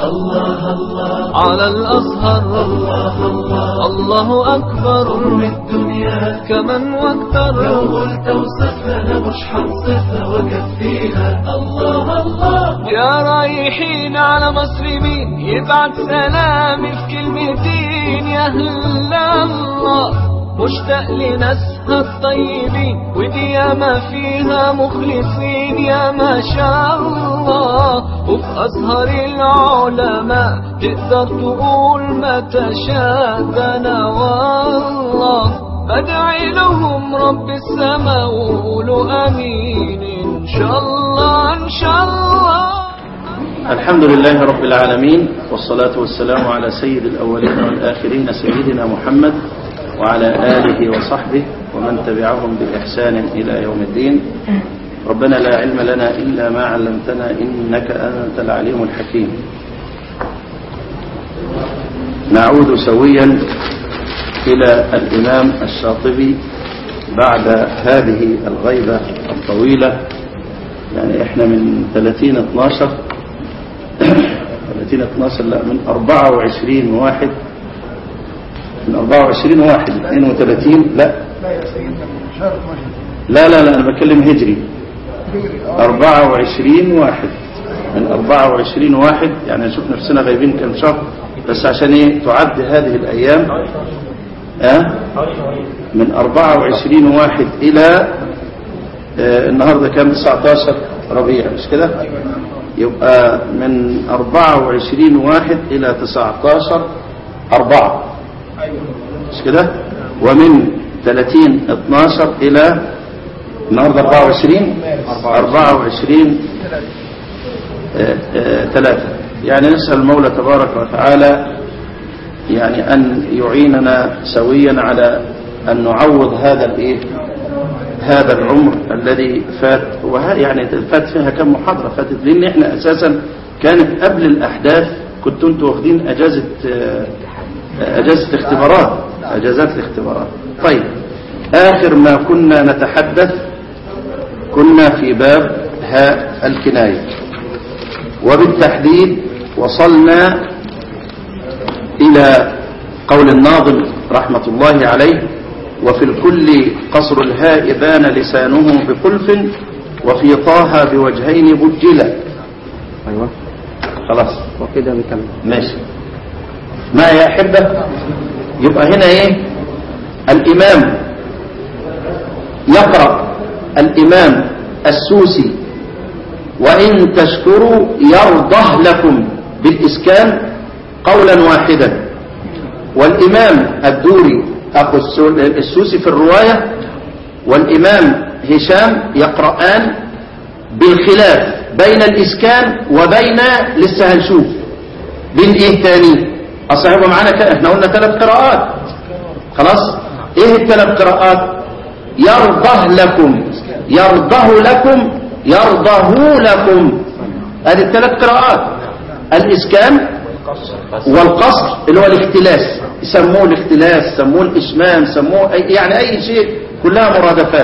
الله الله على الأزهر الله الله الله أكبر قرب الدنيا كمن واكثر لو قلت وصفنا مش حنصفها وكفيها الله الله يا رايحين على مسلمين يبعت سلامي في كلمتين يا أهل الله مشتاق لناسها الطيبين ودي ياما فيها مخلصين يا ما شاء الله وفي أزهر العلماء تقدر تقول ما تشاء ده أنا والله بدعي لهم رب السماء وقولوا أمين إن شاء الله إن شاء الله الحمد لله رب العالمين والصلاة والسلام على سيد الأولين والآخرين سيدنا محمد وعلى آله وصحبه ومن تبعهم بإحسان إلى يوم الدين ربنا لا علم لنا إلا ما علمتنا إنك أنت العليم الحكيم نعود سويا إلى الإمام الشاطبي بعد هذه الغيبة الطويلة يعني احنا من 30 12 30 12 لا من 24 واحد من 24 واحد 32 لا لا لا لا انا بتكلم هجري 24 واحد من 24 واحد يعني نشوف نفسنا غايبين كم شهر بس عشان ايه تعد هذه الايام اه من 24 واحد الى آه النهارده كام 19 ربيع مش كده يبقى من 24 واحد الى 19 4 مش كده ومن 30 12 الى النهارده 24 24 3 يعني نسأل المولى تبارك وتعالى يعني أن يعيننا سويا على أن نعوض هذا الإيه هذا العمر الذي فات وها يعني فات فيها كم محاضرة فاتت لأن احنا أساسا كانت قبل الأحداث كنتوا انتوا واخدين أجازة أجازة اختبارات أجازات الاختبارات طيب آخر ما كنا نتحدث كنا في باب هاء الكناية وبالتحديد وصلنا إلى قول الناظم رحمة الله عليه وفي الكل قصر الهاء بان لسانه بخلف وفي طه بوجهين بجلا ايوه خلاص وكده نكمل ماشي ما يا أحبة يبقى هنا ايه الإمام يقرأ الإمام السوسي وإن تشكروا يرضه لكم بالإسكان قولا واحدا والإمام الدوري أخو السوسي في الرواية والإمام هشام يقرآن بالخلاف بين الإسكان وبين لسه هنشوف بين إيه تاني أصلا هيبقى معانا كده احنا قلنا ثلاث قراءات خلاص إيه الثلاث قراءات يرضه لكم يرضه لكم يرضه لكم هذه الثلاث قراءات الإسكان والقصر اللي هو الاختلاس يسموه الاختلاس يسموه الإشمام يسموه أي يعني أي شيء كلها مرادفات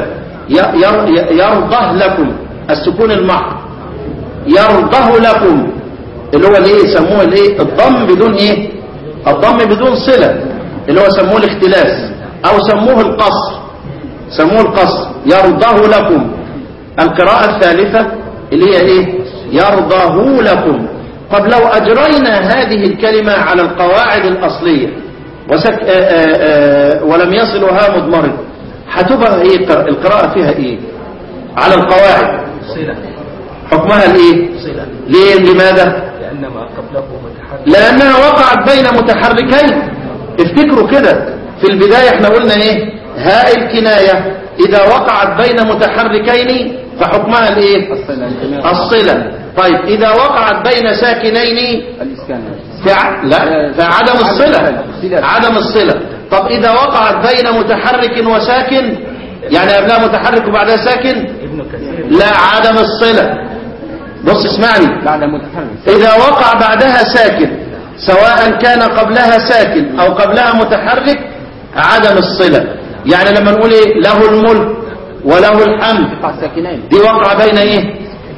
يرضه لكم السكون المحض يرضه لكم اللي هو الايه يسموه الايه الضم بدون ايه الضم بدون صلة اللي هو سموه الاختلاس او سموه القصر سموه القصر يرضه لكم القراءة الثالثة اللي هي ايه يرضه لكم طب لو اجرينا هذه الكلمة على القواعد الاصلية وسك آآ آآ ولم يصلها مضمرد هتبقى ايه القراءة فيها ايه على القواعد صلة حكمها الايه صلة ليه لماذا لأن ما قبله متحرك لانها وقعت بين متحركين افتكروا كده في البداية احنا قلنا ايه هاء الكناية اذا وقعت بين متحركين فحكمها الايه الصلة طيب اذا وقعت بين ساكنين الإسكان فع... لا فعدم الصلة عدم الصلة طب اذا وقعت بين متحرك وساكن يعني قبلها متحرك وبعدها ساكن ابن كثير لا عدم الصلة بص اسمعني بعد متحرك إذا وقع بعدها ساكن سواء كان قبلها ساكن أو قبلها متحرك عدم الصلة يعني لما نقول إيه له الملك وله الحمد يقع ساكنين دي وقع بين إيه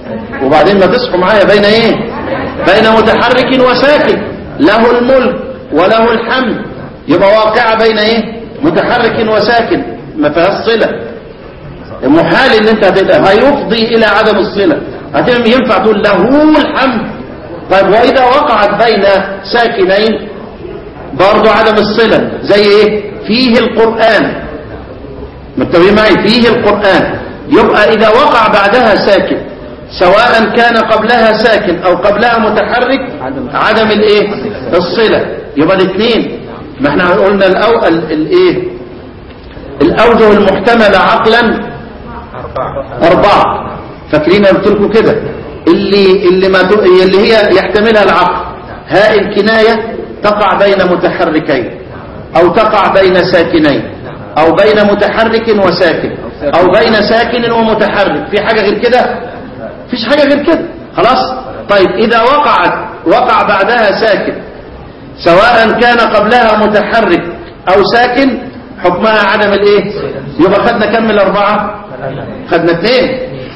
وبعدين ما تصحوا معايا بين ايه بين متحرك وساكن له الملك وله الحمد يبقى واقعة بين ايه متحرك وساكن ما فيهاش صلة محال ان انت هتبقى هيفضي الى عدم الصلة هتبقى ينفع تقول له الحمد طيب واذا وقعت بين ساكنين برضو عدم الصلة زي ايه فيه القرآن متفقين معي فيه القرآن يبقى اذا وقع بعدها ساكن سواء كان قبلها ساكن او قبلها متحرك عدم الايه الصلة يبقى الاثنين ما احنا قلنا الأو... ال- الايه الاوجه المحتملة عقلا اربعة فاكرين قلت لكم كده اللي اللي ما ت- اللي هي يحتملها العقل هاء الكناية تقع بين متحركين او تقع بين ساكنين او بين متحرك وساكن او بين ساكن ومتحرك في حاجة غير كده فيش حاجة غير كده خلاص طيب اذا وقعت وقع بعدها ساكن سواء كان قبلها متحرك او ساكن حكمها عدم الايه يبقى خدنا كم من الاربعة خدنا اثنين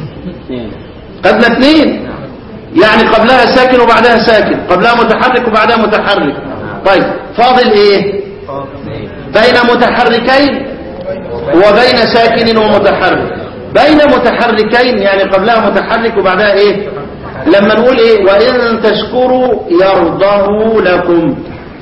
خدنا اثنين يعني قبلها ساكن وبعدها ساكن قبلها متحرك وبعدها متحرك طيب فاضل ايه بين متحركين وبين ساكن ومتحرك بين متحركين يعني قبلها متحرك وبعدها ايه لما نقول ايه وان تشكروا يرضه لكم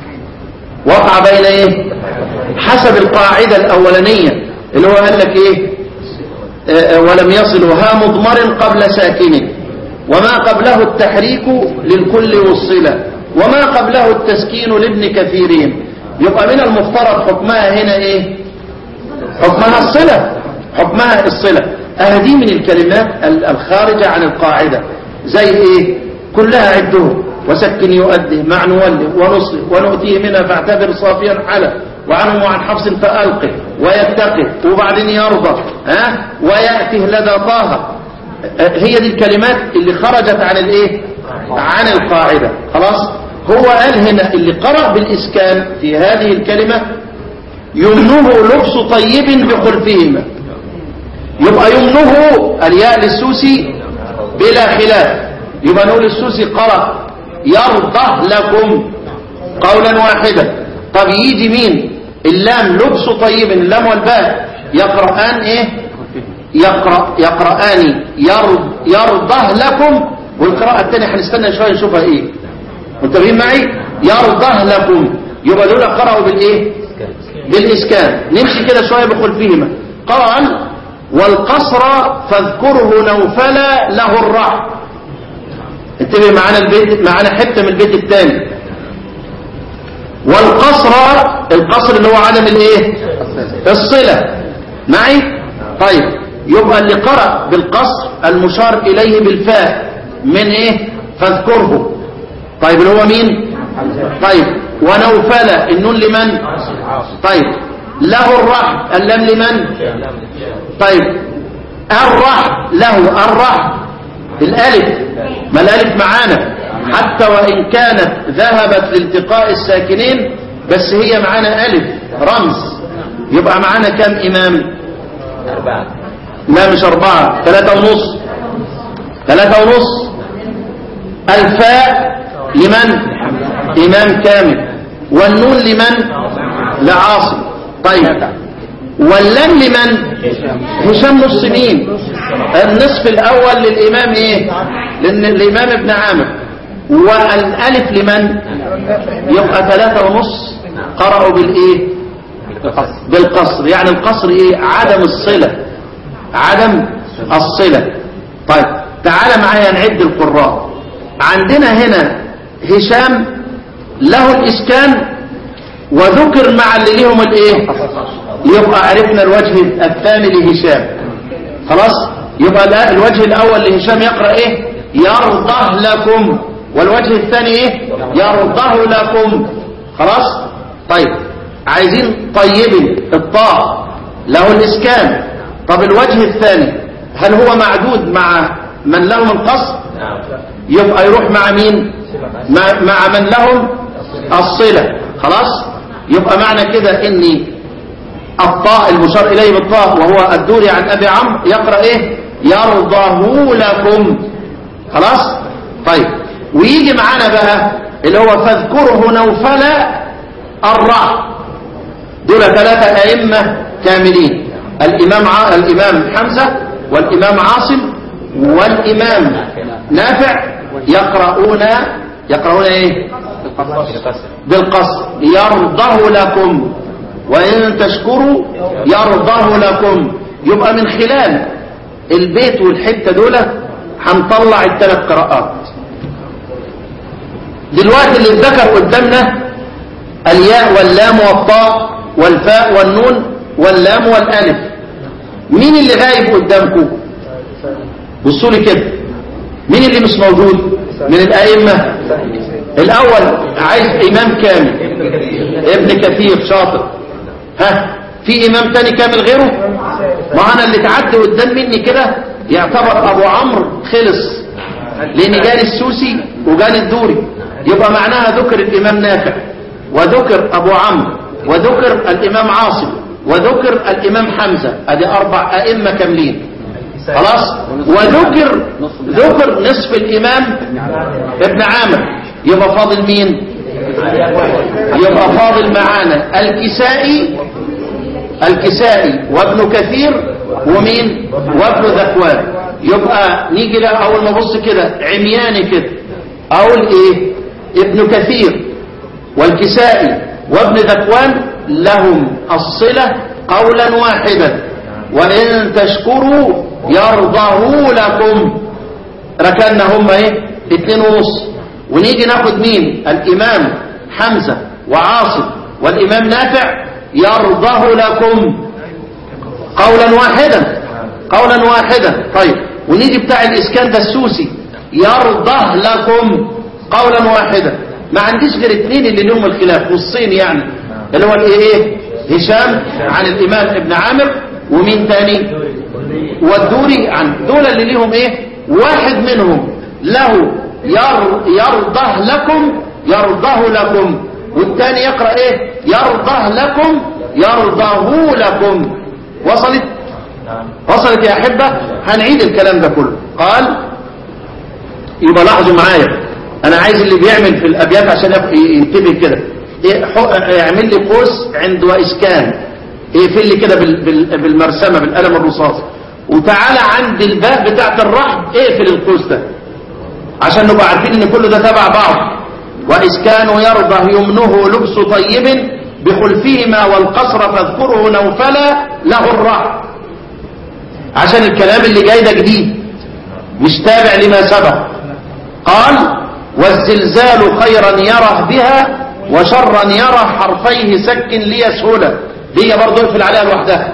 وقع بين ايه حسب القاعدة الاولانية اللي هو قال لك ايه آه، آه، ولم يصل ها مضمر قبل ساكن وما قبله التحريك للكل والصلة وما قبله التسكين لابن كثيرين يبقى من المفترض حكمها هنا ايه حكمها الصلة حكمها الصلة هذه من الكلمات ال- الخارجة عن القاعدة زي ايه كلها عده وسكن يؤدي مع نوله ونصله ونؤتيه منها فاعتبر صافيا حلا وعنه وعن حفص فألقه ويتقه وبعدين يرضى ها ويأته لدى طه هي دي الكلمات اللي خرجت عن الايه عن القاعدة خلاص هو قال هنا اللي قرأ بالإسكان في هذه الكلمة يمنه لبس طيب بخلفهما يبقى يمنه الياء للسوسي بلا خلاف يبقى نقول السوسي قرأ يرضى لكم قولا واحدا طب يجي مين اللام لبس طيب اللام والباء يقرأان ايه يقرأ يقرأان يرض يرضى لكم والقراءة الثانية هنستنى شوية نشوفها ايه متفقين معي يرضى لكم يبقى دول قرأوا بالايه بالإسكان نمشي كده شوية بخلفهما قال والقصر فاذكره نوفلا له الرحم انتبه معانا البيت معانا حتة من البيت الثاني والقصر القصر اللي هو عدم الايه الصلة معي طيب يبقى اللي قرأ بالقصر المشار إليه بالفاء من ايه فاذكره طيب اللي هو مين طيب ونوفل النون لمن طيب له الرحم اللام لمن طيب الرحم له الرحم الالف ما الالف معانا حتى وان كانت ذهبت لالتقاء الساكنين بس هي معانا الف رمز يبقى معانا كم امام لا مش اربعة ثلاثة ونص ثلاثة ونص الفاء لمن امام كامل والنون لمن لعاصم طيب واللام لمن هشام نص مين النصف الاول للامام ايه لان الامام ابن عامر والالف لمن يبقى ثلاثة ونص قرأوا بالايه بالقصر يعني القصر ايه عدم الصلة عدم الصلة طيب تعال معايا نعد القراء عندنا هنا هشام له الإسكان وذكر مع اللي ليهم الايه يبقى عرفنا الوجه الثاني لهشام خلاص يبقى لا الوجه الأول لهشام يقرأ ايه يرضه لكم والوجه الثاني ايه يرضه لكم خلاص طيب عايزين طيب الطاء له الإسكان طب الوجه الثاني هل هو معدود مع من لهم القصر يبقى يروح مع مين مع, مع من لهم الصلة خلاص يبقى معنى كده ان الطاء المشار اليه بالطاء وهو الدوري عن ابي عمرو يقرأ ايه يرضه لكم خلاص طيب ويجي معانا بقى اللي هو فاذكره نوفل الرع دول ثلاثة أئمة كاملين الإمام ع... الإمام حمزة والإمام عاصم والإمام نافع يقرؤون يقرؤون إيه بالقصر يرضه لكم وإن تشكروا يرضه لكم يبقى من خلال البيت والحتة دول هنطلع الثلاث قراءات دلوقتي اللي اتذكر قدامنا الياء واللام والطاء والفاء والنون واللام والالف مين اللي غايب قدامكم بصوا لي كده مين اللي مش موجود من الائمه الاول عايز امام كامل ابن كثير شاطر ها في امام تاني كامل غيره ما انا اللي تعدي قدام مني كده يعتبر ابو عمرو خلص لان جالي السوسي وجالي الدوري يبقى معناها ذكر الامام نافع وذكر ابو عمرو وذكر الامام عاصم وذكر الامام حمزه ادي اربع ائمه كاملين خلاص وذكر ذكر نصف الامام ابن عامر يبقى فاضل مين يبقى فاضل معانا الكسائي الكسائي وابن كثير ومين وابن ذكوان يبقى نيجي لا اول ما ابص كده عمياني كده اقول ايه ابن كثير والكسائي وابن ذكوان لهم الصلة قولا واحدا وإن تشكروا يرضه لكم ركنا هم ايه اتنين ونص ونيجي ناخد مين الامام حمزة وعاصم والامام نافع يرضه لكم قولا واحدا قولا واحدا طيب ونيجي بتاع الاسكان ده السوسي يرضه لكم قولا واحدا ما عنديش غير اتنين اللي لهم الخلاف نصين يعني اللي هو الايه ايه هشام عن الامام ابن عامر ومين تاني والدوري عن دول اللي ليهم ايه واحد منهم له ير يرضه لكم يرضه لكم والتاني يقرأ ايه يرضه لكم يرضه لكم وصلت وصلت يا احبة هنعيد الكلام ده كله قال يبقى لاحظوا معايا انا عايز اللي بيعمل في الابيات عشان ينتبه كده إيه اعمل لي قوس عند واسكان اقفل لي كده بال بال بالمرسمه بالقلم الرصاص وتعالى عند الباء بتاعت الرحم اقفل القوس ده عشان نبقى عارفين ان كل ده تبع بعض واسكان يرضى يمنه لبس طيب بخلفهما والقصر فاذكره نوفلا له الرحم عشان الكلام اللي جاي ده جديد مش تابع لما سبق قال والزلزال خيرا يره بها وشرا يره حرفيه سك ليسهلا دي برضه اقفل عليها لوحدها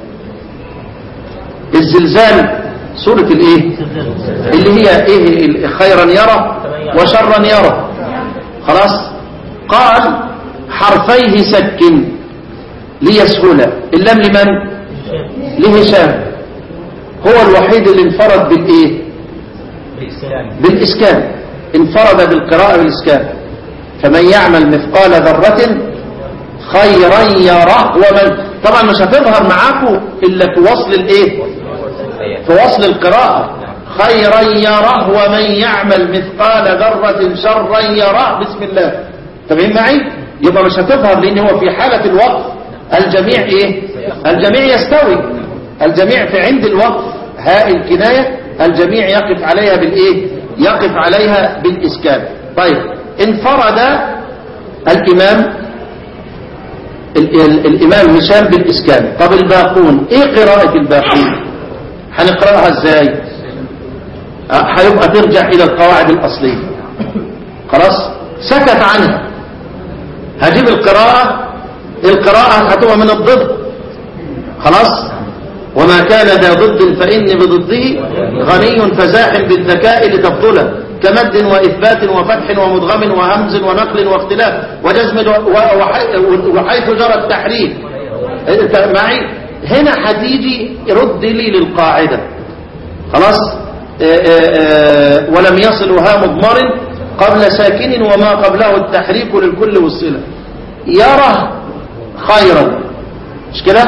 الزلزال سورة الايه اللي هي ايه خيرا يرى وشرا يرى خلاص قال حرفيه سك ليسهلا اللام لمن لهشام هو الوحيد اللي انفرد بالايه بالاسكان انفرد بالقراءة بالاسكان فمن يعمل مثقال ذرة خيرا يره ومن طبعا مش هتظهر معاكم الا في وصل الايه في وصل القراءة خيرا يره ومن يعمل مثقال ذرة شرا يره بسم الله تمام معي يبقى مش هتظهر لان هو في حالة الوقف الجميع ايه الجميع يستوي الجميع في عند الوقف هاء الكناية الجميع يقف عليها بالايه يقف عليها بالاسكان طيب انفرد الامام ال ال الامام هشام بالاسكان طب الباقون ايه قراءة الباقون هنقرأها ازاي هيبقى ترجع الى القواعد الاصلية خلاص سكت عنها هجيب القراءة القراءة هتبقى من الضد خلاص وما كان ذا ضد فإني بضده غني فزاح بالذكاء لتفضله كمد وإثبات وفتح ومدغم وهمز ونقل واختلاف وجزم وحيث جرى التحريف انت معي هنا هتيجي رد لي للقاعدة خلاص آآ آآ ولم يصل ها مضمر قبل ساكن وما قبله التحريك للكل والصلة يرى خيرا مش كده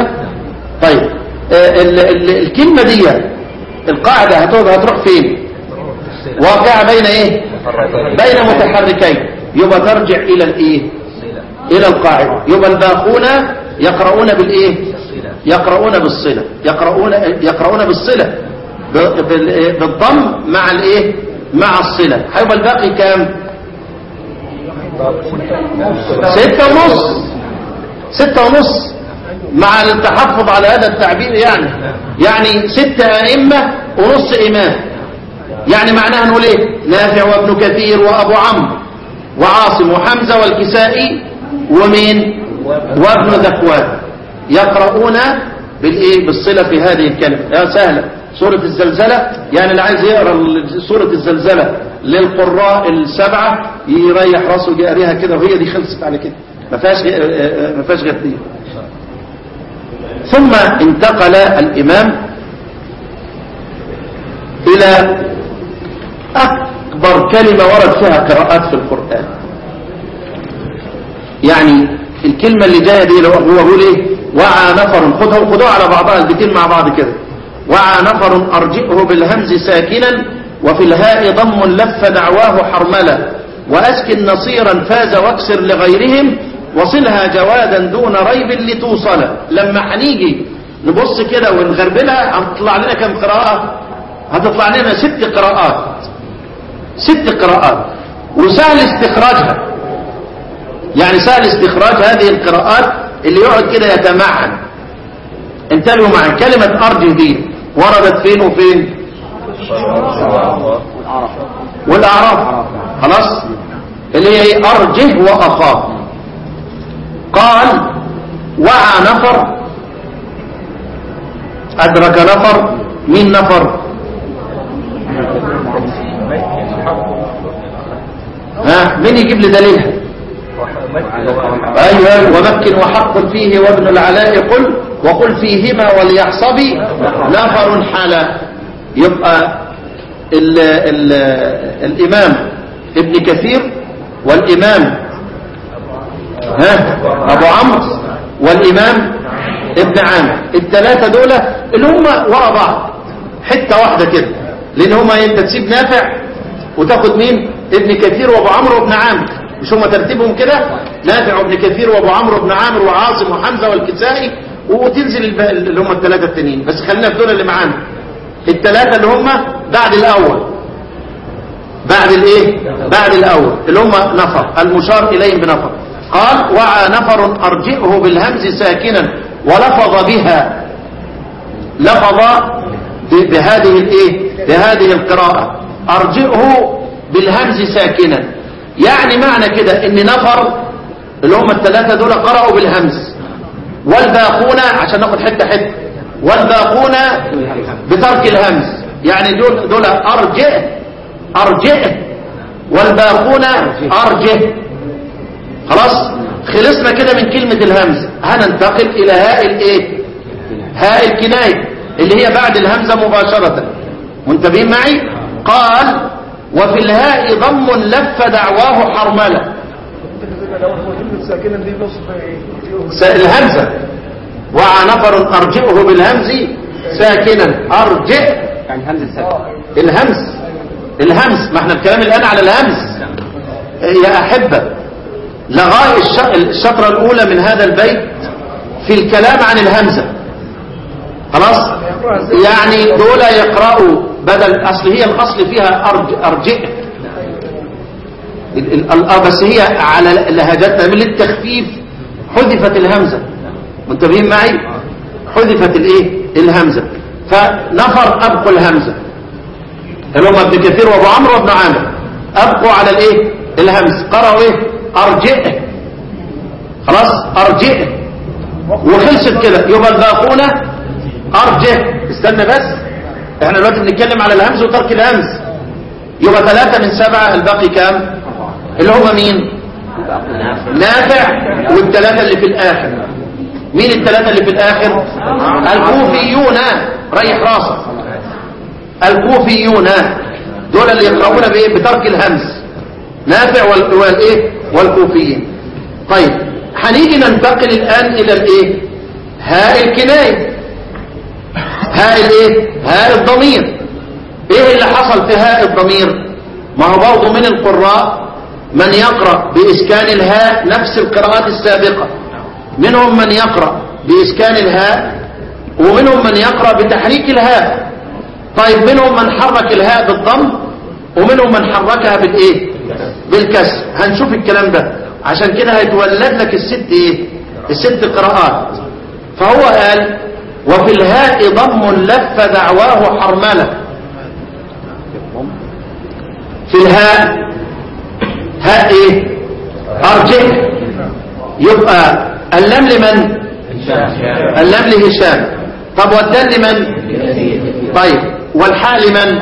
طيب ال ال الكلمة دي القاعدة هتقعد هتروح فين واقعة بين ايه بين متحركين يبقى ترجع الى الايه الى القاعدة يبقى الباقون يقرؤون بالايه يقرؤون بالصلة يقرؤون يقرؤون بالصلة ب- بال- بالضم مع الايه مع الصلة هيبقى الباقي كام ستة ونص ستة ونص مع التحفظ على هذا التعبير يعني يعني ستة أئمة ونص إمام يعني معناها نقول ايه نافع وابن كثير وابو عمرو وعاصم وحمزة والكسائي ومين وابن ذكوان يقرؤون بالايه بالصلة في هذه الكلمة يا سهلة سورة الزلزلة يعني اللي عايز يقرأ ال- سورة الزلزلة للقراء السبعة يريح راسه يقريها كده وهي دي خلصت على كده ما فيهاش غ- آه، آه، ما فيهاش غير دي ثم انتقل الإمام إلى أكبر كلمة ورد فيها قراءات في القرآن يعني الكلمة اللي جاية دي لو هو بيقول ايه وعى نفر خدها خدوها على بعضها البيتين مع بعض كده وعى نفر أرجئه بالهمز ساكنا وفي الهاء ضم لف دعواه حرملا وأسكن نصيرا فاز واكسر لغيرهم وصلها جوادا دون ريب لتوصل لما هنيجي نبص كده ونغربلها هتطلع لنا كم قراءة هتطلع لنا ست قراءات ست قراءات وسهل استخراجها يعني سهل استخراج هذه القراءات اللي يقعد كده يتمعن انتبهوا معي كلمة أرجه دي وردت فين وفين والأعراف خلاص اللي هي أرجه وأخاف قال وعى نفر أدرك نفر مين نفر ها مين يجيب لي دليلها أيوة ومكن وحق فيه وابن العلاء قل وقل فيهما وليحصبي نفر حلا يبقى ال ال الإمام ابن كثير والإمام ها أبو عمرو والإمام ابن عامر الثلاثة دول اللي هم ورا بعض حتة واحدة كده لأن هم أنت تسيب نافع وتاخد مين ابن كثير وابو عمرو وابن عامر مش هم ترتيبهم كده نافع وابن كثير وابو عمرو وابن عامر وعاصم وحمزه والكسائي وتنزل الب- اللي هم الثلاثه التانيين بس خلينا في دول اللي معانا الثلاثه اللي هم بعد الاول بعد الايه بعد الاول اللي هم نفر المشار اليهم بنفر قال وعى نفر ارجئه بالهمز ساكنا ولفظ بها لفظ ب- بهذه الايه بهذه القراءة ارجئه بالهمز ساكنا يعني معنى كده ان نفر اللي هم الثلاثة دول قرأوا بالهمز والباقون عشان ناخد حتة حتة والباقون بترك الهمز يعني دول دول ارجئ ارجئ والباقون ارجئ خلاص خلصنا كده من كلمة الهمز هننتقل الى هاء الايه هاء الكناية اللي هي بعد الهمزة مباشرة منتبهين معي قال وفي الهاء ضم لف دعواه حرملة س- الهمزة وعى نفر أرجئه بالهمز ساكنا أرجئ يعني همزة ساكن الهمز الهمز ما احنا الكلام الآن على الهمز يا أحبة لغاية الش- الشطرة الأولى من هذا البيت في الكلام عن الهمزة خلاص يعني دول يقرأوا بدل أصل هي الأصل فيها أرج أرجئ ال- ال- ال- آه بس هي على لهجتنا من التخفيف حذفت الهمزة منتبهين معي حذفت الايه الهمزة فنفر أبقوا الهمزة اللي هم ابن كثير وابو عمرو وابن عامر أبقوا على الايه الهمز قرأوا ايه أرجئ خلاص أرجئ وخلصت كده يبقى الباقون أرجئ استنى بس احنا دلوقتي بنتكلم على الهمز وترك الهمز يبقى ثلاثة من سبعة الباقي كام اللي هم مين نافع والثلاثة اللي في الآخر مين الثلاثة اللي في الآخر الكوفيون ريح راسك الكوفيون دول اللي يقرؤون بايه بترك الهمز نافع وال- والايه والكوفيين طيب هنيجي ننتقل الآن إلى الايه هاء الكناية هاء الايه هاء الضمير ايه اللي حصل في هاء الضمير ما هو برضه من القراء من يقرأ بإسكان الهاء نفس القراءات السابقة منهم من يقرأ بإسكان الهاء ومنهم من يقرأ بتحريك الهاء طيب منهم من حرك الهاء بالضم ومنهم من حركها بالإيه بالكسر هنشوف الكلام ده عشان كده هيتولد لك الست إيه الست قراءات فهو قال وفي الهاء ضم لف دعواه حرملة في الهاء هاء ايه ارجع يبقى اللام لمن اللام لهشام طب والدال لمن طيب والحاء لمن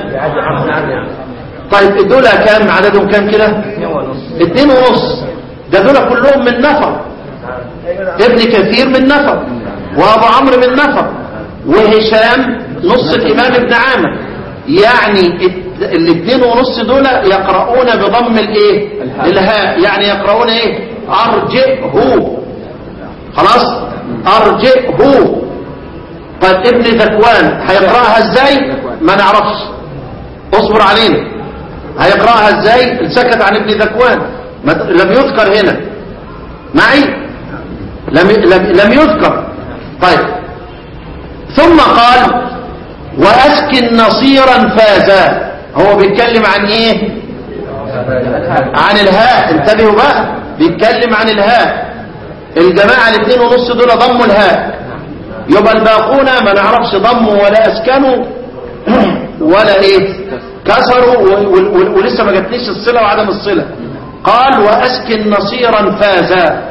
طيب دول كام عددهم كام كده اتنين ونص ده دول كلهم من نفر ابن كثير من نفر وابو عمرو من نفر وهشام نص الامام ابن عامر يعني الت- الاثنين ونص دول يقرؤون بضم الايه الهاء يعني يقرؤون ايه ارجئه خلاص ارجئه طيب ابن ذكوان هيقراها ازاي ما نعرفش اصبر علينا هيقراها ازاي سكت عن ابن ذكوان ما ت- لم يذكر هنا معي لم لم, لم يذكر طيب ثم قال واسكن نصيرا فازا هو بيتكلم عن ايه عن الهاء انتبهوا بقى بيتكلم عن الهاء الجماعة الاثنين ونص دول ضموا الهاء يبقى الباقون ما نعرفش ضموا ولا اسكنوا ولا ايه كسروا و- و- و- ولسه ما جاتنيش الصلة وعدم الصلة قال واسكن نصيرا فازا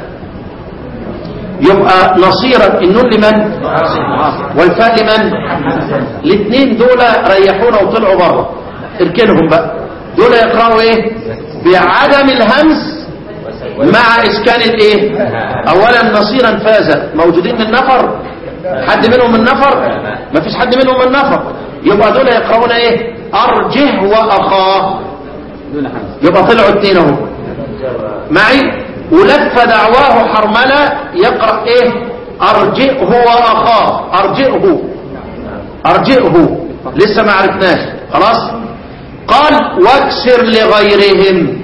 يبقى نصيرا النون لمن والفاء لمن الاثنين دول ريحونا وطلعوا بره اركنهم بقى دول يقرأوا ايه بعدم الهمس مع اسكان الايه اولا نصيرا فاز موجودين من نفر حد منهم من نفر ما فيش حد منهم من نفر يبقى دول يقرؤون ايه ارجه واخاه دون حمز يبقى طلعوا اثنين اهو معي ولف دعواه حرملة يقرأ ايه ارجئه واخاه ارجئه ارجئه لسه ما عرفناش خلاص قال واكسر لغيرهم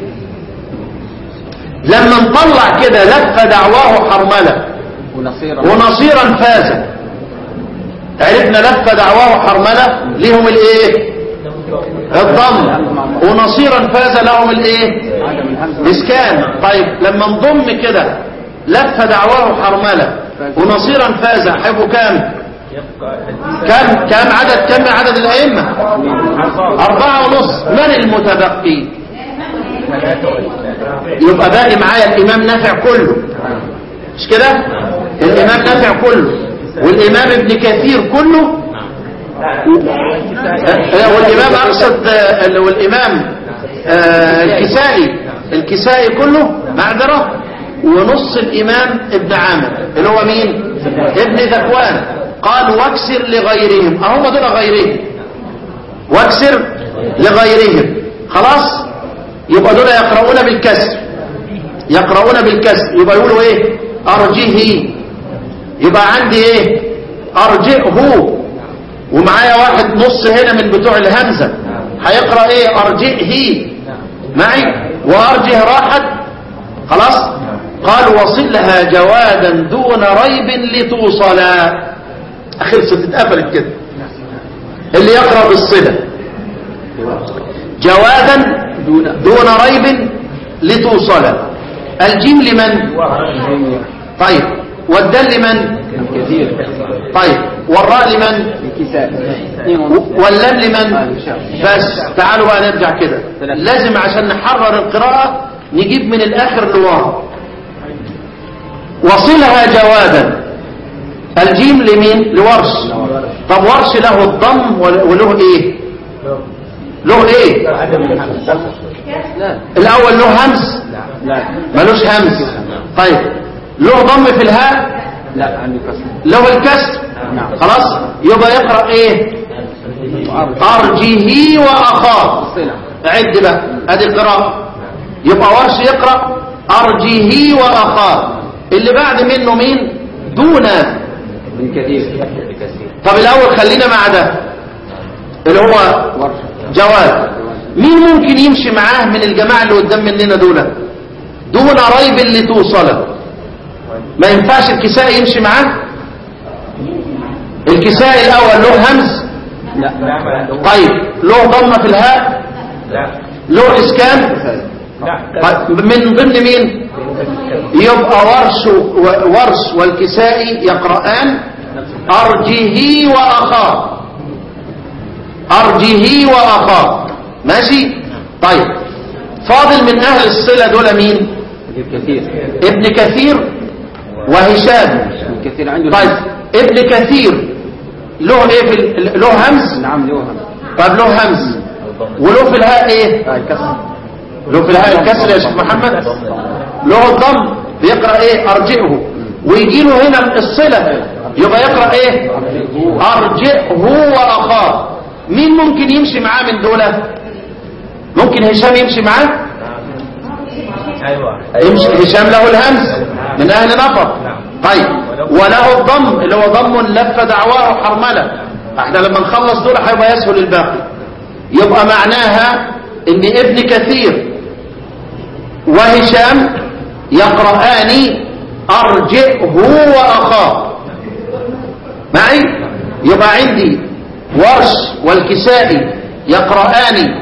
لما نطلع كده لف دعواه حرملة ونصيرا ونصيرا فاز عرفنا لف دعواه حرملة لهم الايه الضم ونصيرا فاز لهم الايه عدم الهمز اسكان طيب لما نضم كده لف دعواه حرملة ونصيرا فاز هيبقوا كام كم كم عدد كم عدد الائمه أربعة ونص من المتبقي يبقى باقي معايا الإمام نافع كله مش كده الإمام نافع كله والإمام ابن كثير كله آه، والإمام أقصد آه، ال- والإمام آه، الكسائي الكسائي كله معذرة ونص الإمام ابن عامر اللي هو مين ابن ذكوان قال واكسر لغيرهم أهم دول غيرهم واكسر لغيرهم خلاص يبقى دول يقرؤون بالكسر يقرؤون بالكسر يبقى يقولوا ايه ارجه يبقى عندي ايه ارجئه ومعايا واحد نص هنا من بتوع الهمزة هيقرأ ايه ارجئه معي وارجه راحت خلاص قال وصلها جوادا دون ريب لتوصلا خلصت اتقفلت كده اللي يقرأ بالصلة جوادا دون دون ريب لتوصلا الجيم لمن طيب والدال لمن كثير طيب والراء لمن الكساء اثنين ونص واللام لمن بس تعالوا بقى نرجع كده لازم عشان نحرر القراءة نجيب من الآخر لورا وصلها جوادا الجيم لمين لورش طب ورش له الضم ول- وله ايه له ايه الاول له همس لا ملوش همس طيب له ضم في الهاء لا عندي كسر له الكسر نعم. خلاص يبقى يقرأ ايه ارجه واخاه صلة عد بقى ادي القراءة يبقى ورش يقرأ ارجه واخاه اللي بعد منه مين دون من كثير طب الاول خلينا مع ده اللي هو ورشة جواد مين ممكن يمشي معاه من الجماعة اللي قدام مننا دول دون ريب اللي توصله ما ينفعش الكسائي يمشي معاه الكسائي الأول له همز لا طيب له ضمة في الهاء له إسكان طيب من ضمن مين يبقى ورش ورش والكسائي يقرآن أرجه وأخاه أرجه وأخاه ماشي طيب فاضل من أهل الصلة دول مين كثير ابن كثير وهشام كثير عنده طيب ابن كثير له ايه في ال- له همز نعم له هم طيب له همز وله في الهاء ايه آه، كسر له في الهاء الكسر يا شيخ محمد له الضم بيقرا ايه ارجئه ويجي له هنا الصله يبقى يقرا ايه ارجئه واخاه مين ممكن يمشي معاه من دول ممكن هشام يمشي معاه يمشي هشام له الهمز من اهل نفر طيب وله الضم اللي هو ضم لف دعواه حرمله احنا لما نخلص دول هيبقى يسهل الباقي يبقى معناها ان ابن كثير وهشام يقرآن أرجئه وأخاه معي يبقى عندي ورش والكسائي يقرآن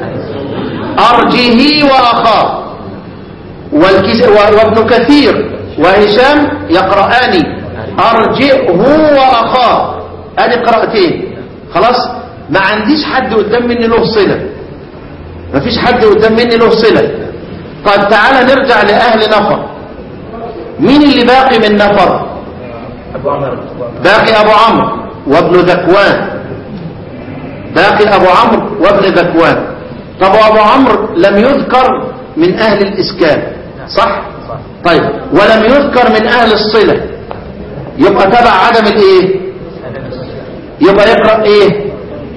أرجه وأخاه والكس... و- وابن كثير وهشام يقرآن أرجئه وأخاه ادي قراءتين خلاص ما عنديش حد قدام مني له صلة ما فيش حد قدام مني له صلة طيب تعالى نرجع لأهل نفر مين اللي باقي من نفر باقي أبو عمرو وابن ذكوان باقي أبو عمرو وابن ذكوان طب أبو عمرو لم يذكر من أهل الإسكان صح؟ طيب ولم يذكر من أهل الصلة يبقى تبع عدم الإيه؟ يبقى يقرأ إيه؟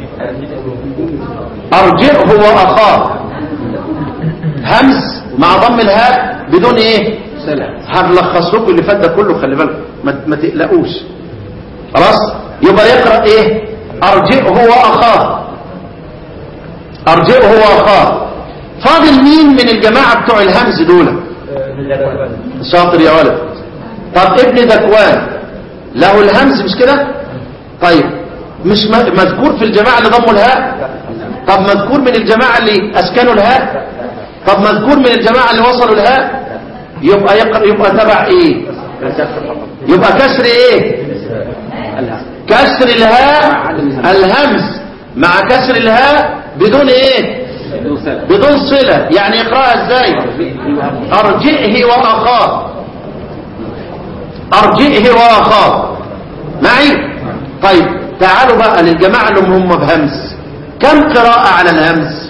أرجئه وأخاه همز مع ضم الهاء بدون إيه؟ سلام هنلخص لكم اللي فات ده كله خلي بالكم ما, ما تقلقوش خلاص يبقى يقرأ ايه ارجئه واخاه ارجئه واخاه فاضل مين من الجماعة بتوع الهمز دول شاطر يا ولد طب ابن ذكوان له الهمز مش كده طيب مش م- مذكور في الجماعة اللي ضموا الهاء طب مذكور من الجماعة اللي اسكنوا الهاء طب مذكور من الجماعة اللي وصلوا الهاء يبقى يقرأ يبقى تبع ايه يبقى كسر ايه الها كسر الهاء الهمز مع كسر الهاء بدون ايه بدون سلام بدون صلة يعني اقرأها ازاي ارجئه واخاه ارجئه واخاه معي طيب تعالوا بقى للجماعة اللي هم بهمز كم قراءة على الهمز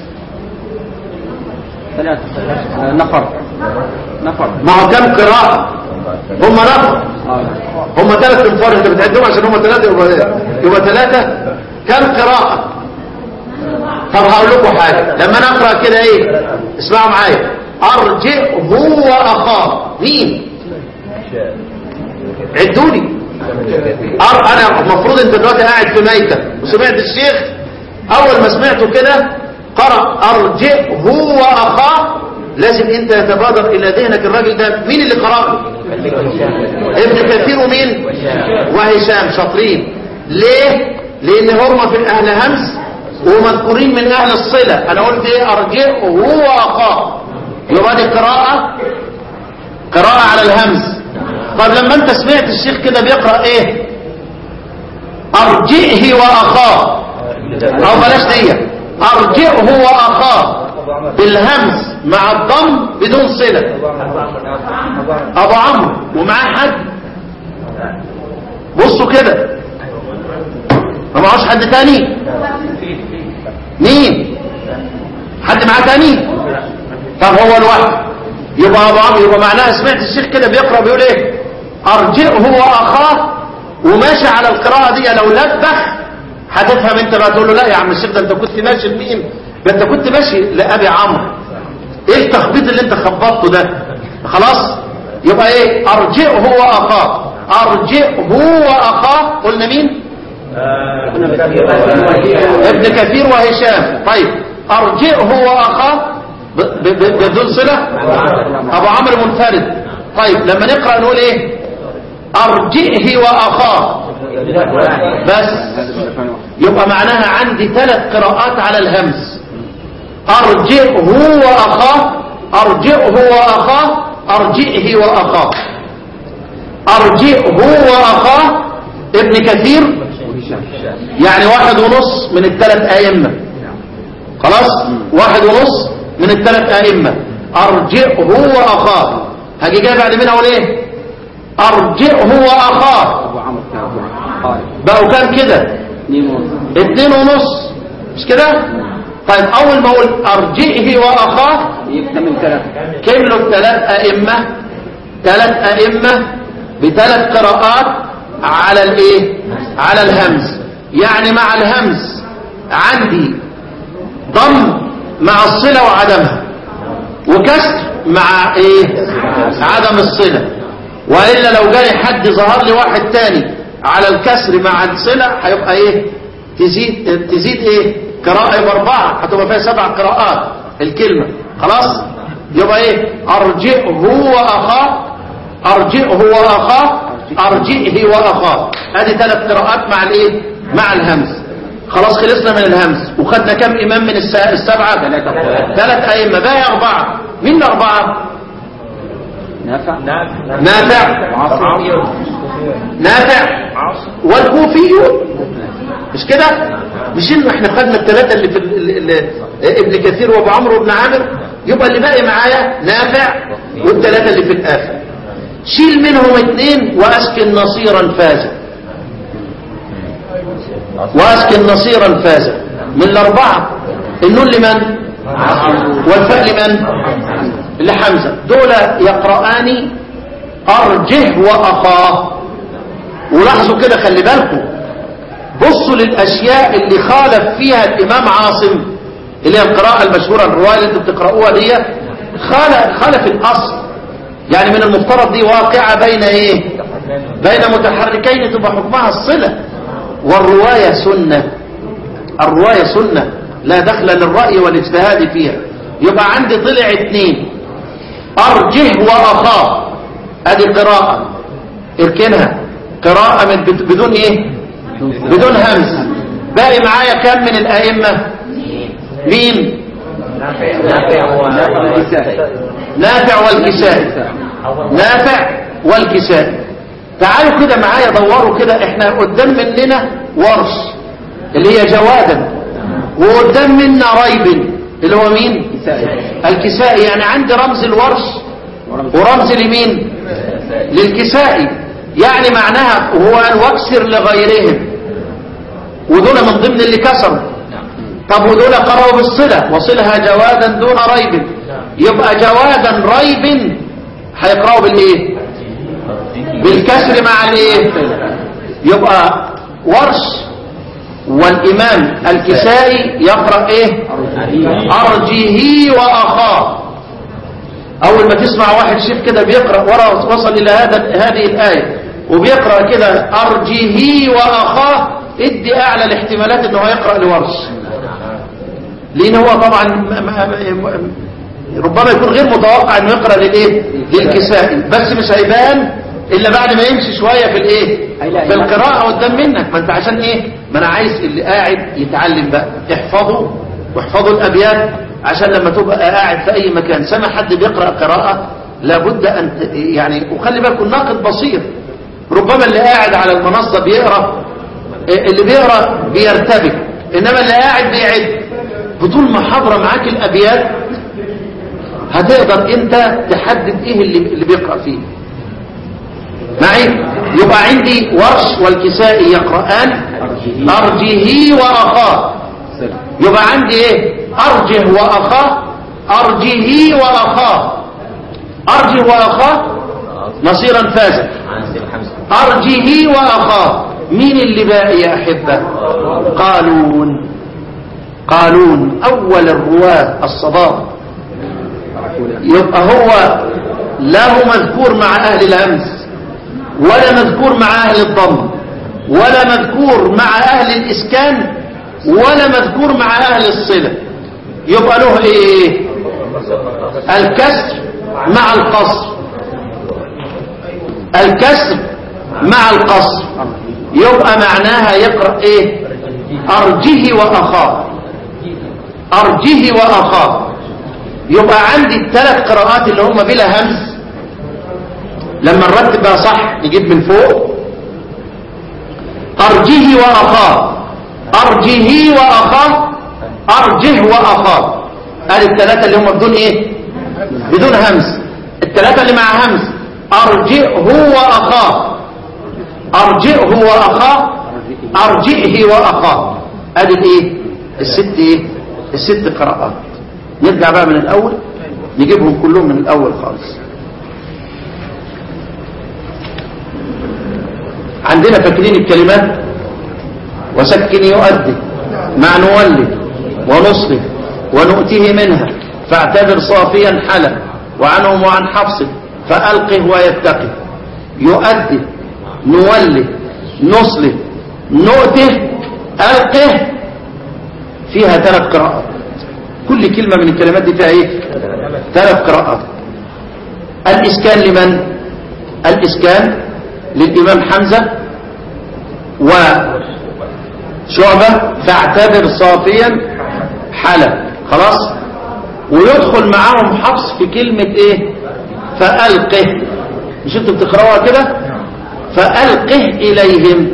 ثلاثة آه، نفر نفر ما هو كم قراءة هم نفر آه. هم ثلاث انفار انت بتعدهم عشان هم ثلاثة يبقى يبقى ثلاثة كم قراءة طب هقول لكم حاجة لما انا اقرأ كده ايه اسمعوا معايا ارجئ هو اخاه مين عدوني أر... انا المفروض انت دلوقتي قاعد في ميتة وسمعت الشيخ اول ما سمعته كده قرأ ارجئ هو اخاه لازم انت يتبادر الى ذهنك الراجل ده مين اللي قرأه ابن كثير ومين وهشام شاطرين ليه لان هم في اهل همز ومذكورين من اهل الصلة انا قلت ايه ارجئه هو اخاه يبقى دي قراءة قراءة على الهمز طب لما انت سمعت الشيخ كده بيقرأ ايه ارجئه واخاه او بلاش دي ارجئه واخاه بالهمز مع الضم بدون صلة ابو عمرو ومعاه حد بصوا كده ما معهوش حد تاني مين حد معاه تاني طب هو لوحده يبقى ابو عمرو يبقى معناها سمعت الشيخ كده بيقرا بيقول ايه ارجئه واخاه وماشي على القراءه دي لو لبخ هتفهم انت بقى تقول له لا يا عم الشيخ ده انت كنت ماشي لمين ده انت كنت ماشي لابي عمرو ايه التخبيط اللي انت خبطته ده خلاص يبقى ايه ارجئه واخاه ارجئه واخاه قلنا مين ابن كثير وهشام طيب أرجئه وأخاه ب- ب- ب- بدون صلة أبو عمرو منفرد طيب لما نقرأ نقول إيه أرجئه وأخاه بس يبقى معناها عندي ثلاث قراءات على الهمز أرجئه وأخاه أرجئه وأخاه أرجئه وأخاه أرجئه وأخاه ابن كثير يعني واحد ونص من الثلاث أئمة خلاص واحد ونص من الثلاث أئمة أرجئه وأخاه هاجي جاي بعد منها أقول إيه أرجئه وأخاه أبو عمرو بتاع أبو عمرو قال بقوا كام كده اثنين ونص اتنين ونص مش كده طيب أول ما أقول أرجئه وأخاه يبقى من ثلاثة كملوا الثلاث أئمة ثلاث أئمة بثلاث قراءات على الايه على الهمز يعني مع الهمز عندي ضم مع الصلة وعدمها وكسر مع ايه عدم الصلة وإلا لو جاي حد ظهر لي واحد تاني على الكسر مع الصلة هيبقى ايه تزيد تزيد ايه قراءة يبقى أربعة هتبقى فيها سبع قراءات الكلمة خلاص يبقى ايه أرجئه وأخاه أرجئه وأخاه أرجئه وأخاه هذه ثلاث قراءات مع الايه مع الهمز خلاص خلصنا من الهمز وخدنا كم إمام من الس- السبعة ثلاث أئمة باقي أربعة مين الأربعة نافع نافع نافع والكوفيون مش كده مش انه احنا خدنا الثلاثه اللي في ال- ال- ال- ابن كثير وابو عمرو وابن عامر يبقى اللي باقي معايا نافع والثلاثه اللي في الاخر شيل منهم اثنين واسكن نصيرا فازا واسكن نصيرا فازا من الاربعه النون لمن والفاء لمن لحمزه دول يقرآن ارجه واخاه ولاحظوا كده خلي بالكم بصوا للأشياء اللي خالف فيها الإمام عاصم اللي هي القراءة المشهورة الرواية اللي انتوا بتقرأوها دي خالف, خالف الأصل يعني من المفترض دي واقعة بين ايه بين متحركين تبقى حكمها الصلة والرواية سنة الرواية سنة لا دخل للرأي والاجتهاد فيها يبقى عندي طلع اتنين أرجه وأخاه ادي قراءة اركنها قراءة من بد- بدون ايه بدون همز باقي معايا كم من الائمة مين نافع والكسائي نافع والكسائي تعالوا كده معايا دوروا كده احنا قدام مننا ورش اللي هي جوادا وقدام منا ريب اللي هو مين الكسائي يعني عندي رمز الورش ورمز لمين للكسائي يعني معناها هو أن واكسر لغيرهم ودول من ضمن اللي كسروا طب ودول قرأوا بالصلة وصلها جوادا دون ريب يبقى جوادا ريب هيقرأوا بالايه بالكسر مع الايه يبقى ورش والإمام الكسائي يقرأ ايه أرجه وأخاه أول ما تسمع واحد شيخ كده بيقرأ ورا وصل إلى هذا هذه الآية وبيقرأ كده أرجه وأخاه ادي أعلى الاحتمالات إنه يقرأ لورش لأن هو طبعا ما- ما- ما- ربما يكون غير متوقع إنه يقرأ للإيه للكسائي بس مش هيبان إلا بعد ما يمشي شوية في الإيه هيلاقي في القراءة قدام منك ما أنت عشان إيه ما أنا عايز اللي قاعد يتعلم بقى احفظوا واحفظوا الأبيات عشان لما تبقى قاعد في أي مكان سمع حد بيقرأ قراءة لابد أن ت- يعني وخلي بالكم الناقد بصير ربما اللي قاعد على المنصة بيقرأ اللي بيقرأ بيرتبك إنما اللي قاعد بيعد بطول ما حضر معاك الأبيات هتقدر أنت تحدد إيه اللي, اللي بيقرأ فيه معي يبقى عندي ورش والكسائي يقرآن أرجه وأخاه يبقى عندي ايه ارجه واخاه ارجه واخاه ارجه واخاه نصيرا فازا ارجه واخاه مين اللي باقي يا احبه قالون قالون اول الرواه الصباب يبقى هو لا هو مذكور مع اهل الهمز ولا مذكور مع اهل الضم ولا مذكور مع اهل الاسكان ولا مذكور مع أهل الصلة يبقى له ايه الكسر مع القصر الكسر مع القصر يبقى معناها يقرأ ايه ارجه واخاه ارجه واخاه يبقى عندي الثلاث قراءات اللي هم بلا همز لما نرتبها صح نجيب من فوق ارجه واخاه ارجه واخاه ارجه واخاه ادي الثلاثه اللي هم بدون ايه بدون همز الثلاثه اللي مع همز ارجئه واخاه ارجئه واخاه ارجئه واخاه ادي الايه الست ايه الست قراءات نرجع بقى من الاول نجيبهم كلهم من الاول خالص عندنا فاكرين الكلمات وسكن يؤدي مع نولد ونصرف ونؤتيه منها فاعتبر صافيا حلا وعنهم وعن حفص فألقه ويتقي يؤدي نولد نصرف نؤته ألقه فيها ثلاث قراءات كل كلمة من الكلمات دي فيها ايه ثلاث قراءات الإسكان لمن الإسكان للإمام حمزة وشعبة فاعتبر صافيا حلا خلاص ويدخل معاهم حفص في كلمة ايه فألقه مش انتوا بتقرأوها كده فألقه إليهم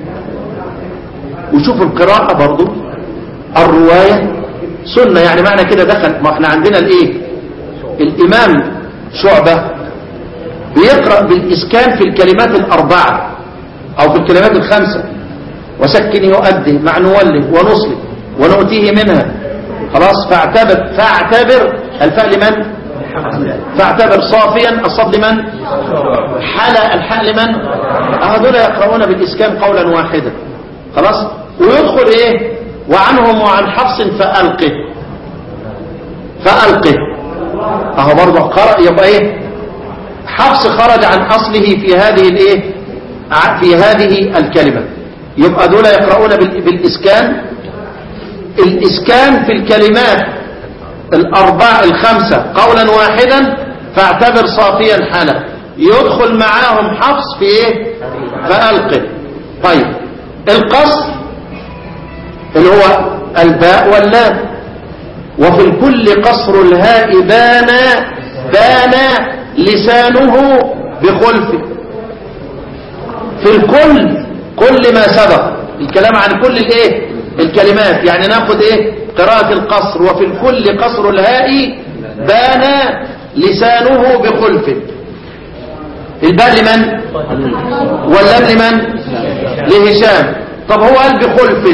وشوفوا القراءة برضو الرواية سنة يعني معنى كده دخل ما احنا عندنا الايه الامام شعبة بيقرأ بالاسكان في الكلمات الاربعة او في الكلمات الخمسة وسكن يؤدي مع نوله ونصله ونؤتيه منها خلاص فاعتبر فاعتبر الفاء لمن فاعتبر صافيا الصاد لمن حلا الحاء لمن هذول يقرؤون بالاسكان قولا واحدا خلاص ويدخل ايه وعنهم وعن حفص فألقه فألقه اهو برضه قرأ يبقى ايه حفص خرج عن اصله في هذه الايه في هذه الكلمة يبقى دول يقرؤون بال- بالاسكان الاسكان في الكلمات الاربع الخمسة قولا واحدا فاعتبر صافيا حالا يدخل معاهم حفص في ايه فألقه طيب القصر اللي هو الباء واللام وفي الكل قصر الهاء بان بان لسانه بخلفه في الكل كل ما سبق الكلام عن كل الايه الكلمات يعني ناخد ايه قراءة القصر وفي الكل قصر الهاء بان لسانه بخلفه الباء لمن واللام لمن لهشام طب هو قال بخلف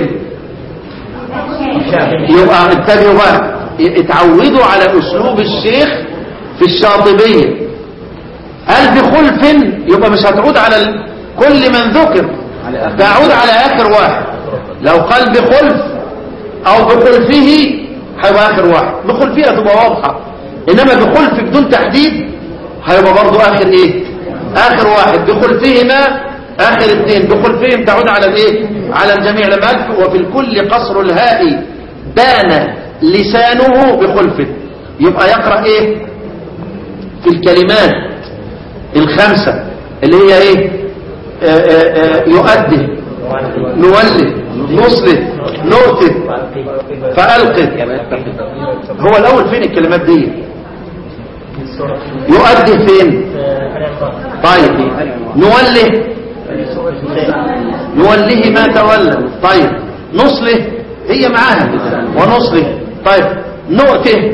يبقى انتبهوا بقى اتعودوا على اسلوب الشيخ في الشاطبية قال بخلف يبقى مش هتعود على ال- كل من ذكر تعود على اخر واحد لو قال بخلف او بخلفه هيبقى اخر واحد بخلفه هتبقى واضحة انما بخلف بدون تحديد هيبقى برضو اخر ايه اخر واحد بخلفهما اخر اثنين بخلفهم تعود على الايه على الجميع لما قال وفي الكل قصر الهاء بان لسانه بخلفه يبقى يقرأ ايه في الكلمات الخمسة اللي هي ايه آه، آه، آه، يؤدي نولد نصلت نؤتت فألقت هو الأول فين الكلمات دي يؤدي فين طيب نوله نوله ما تولى طيب نصله هي معاها ونصله طيب نؤته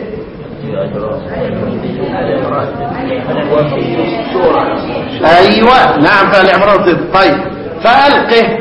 ايوه نعم فالعمران طيب فألقه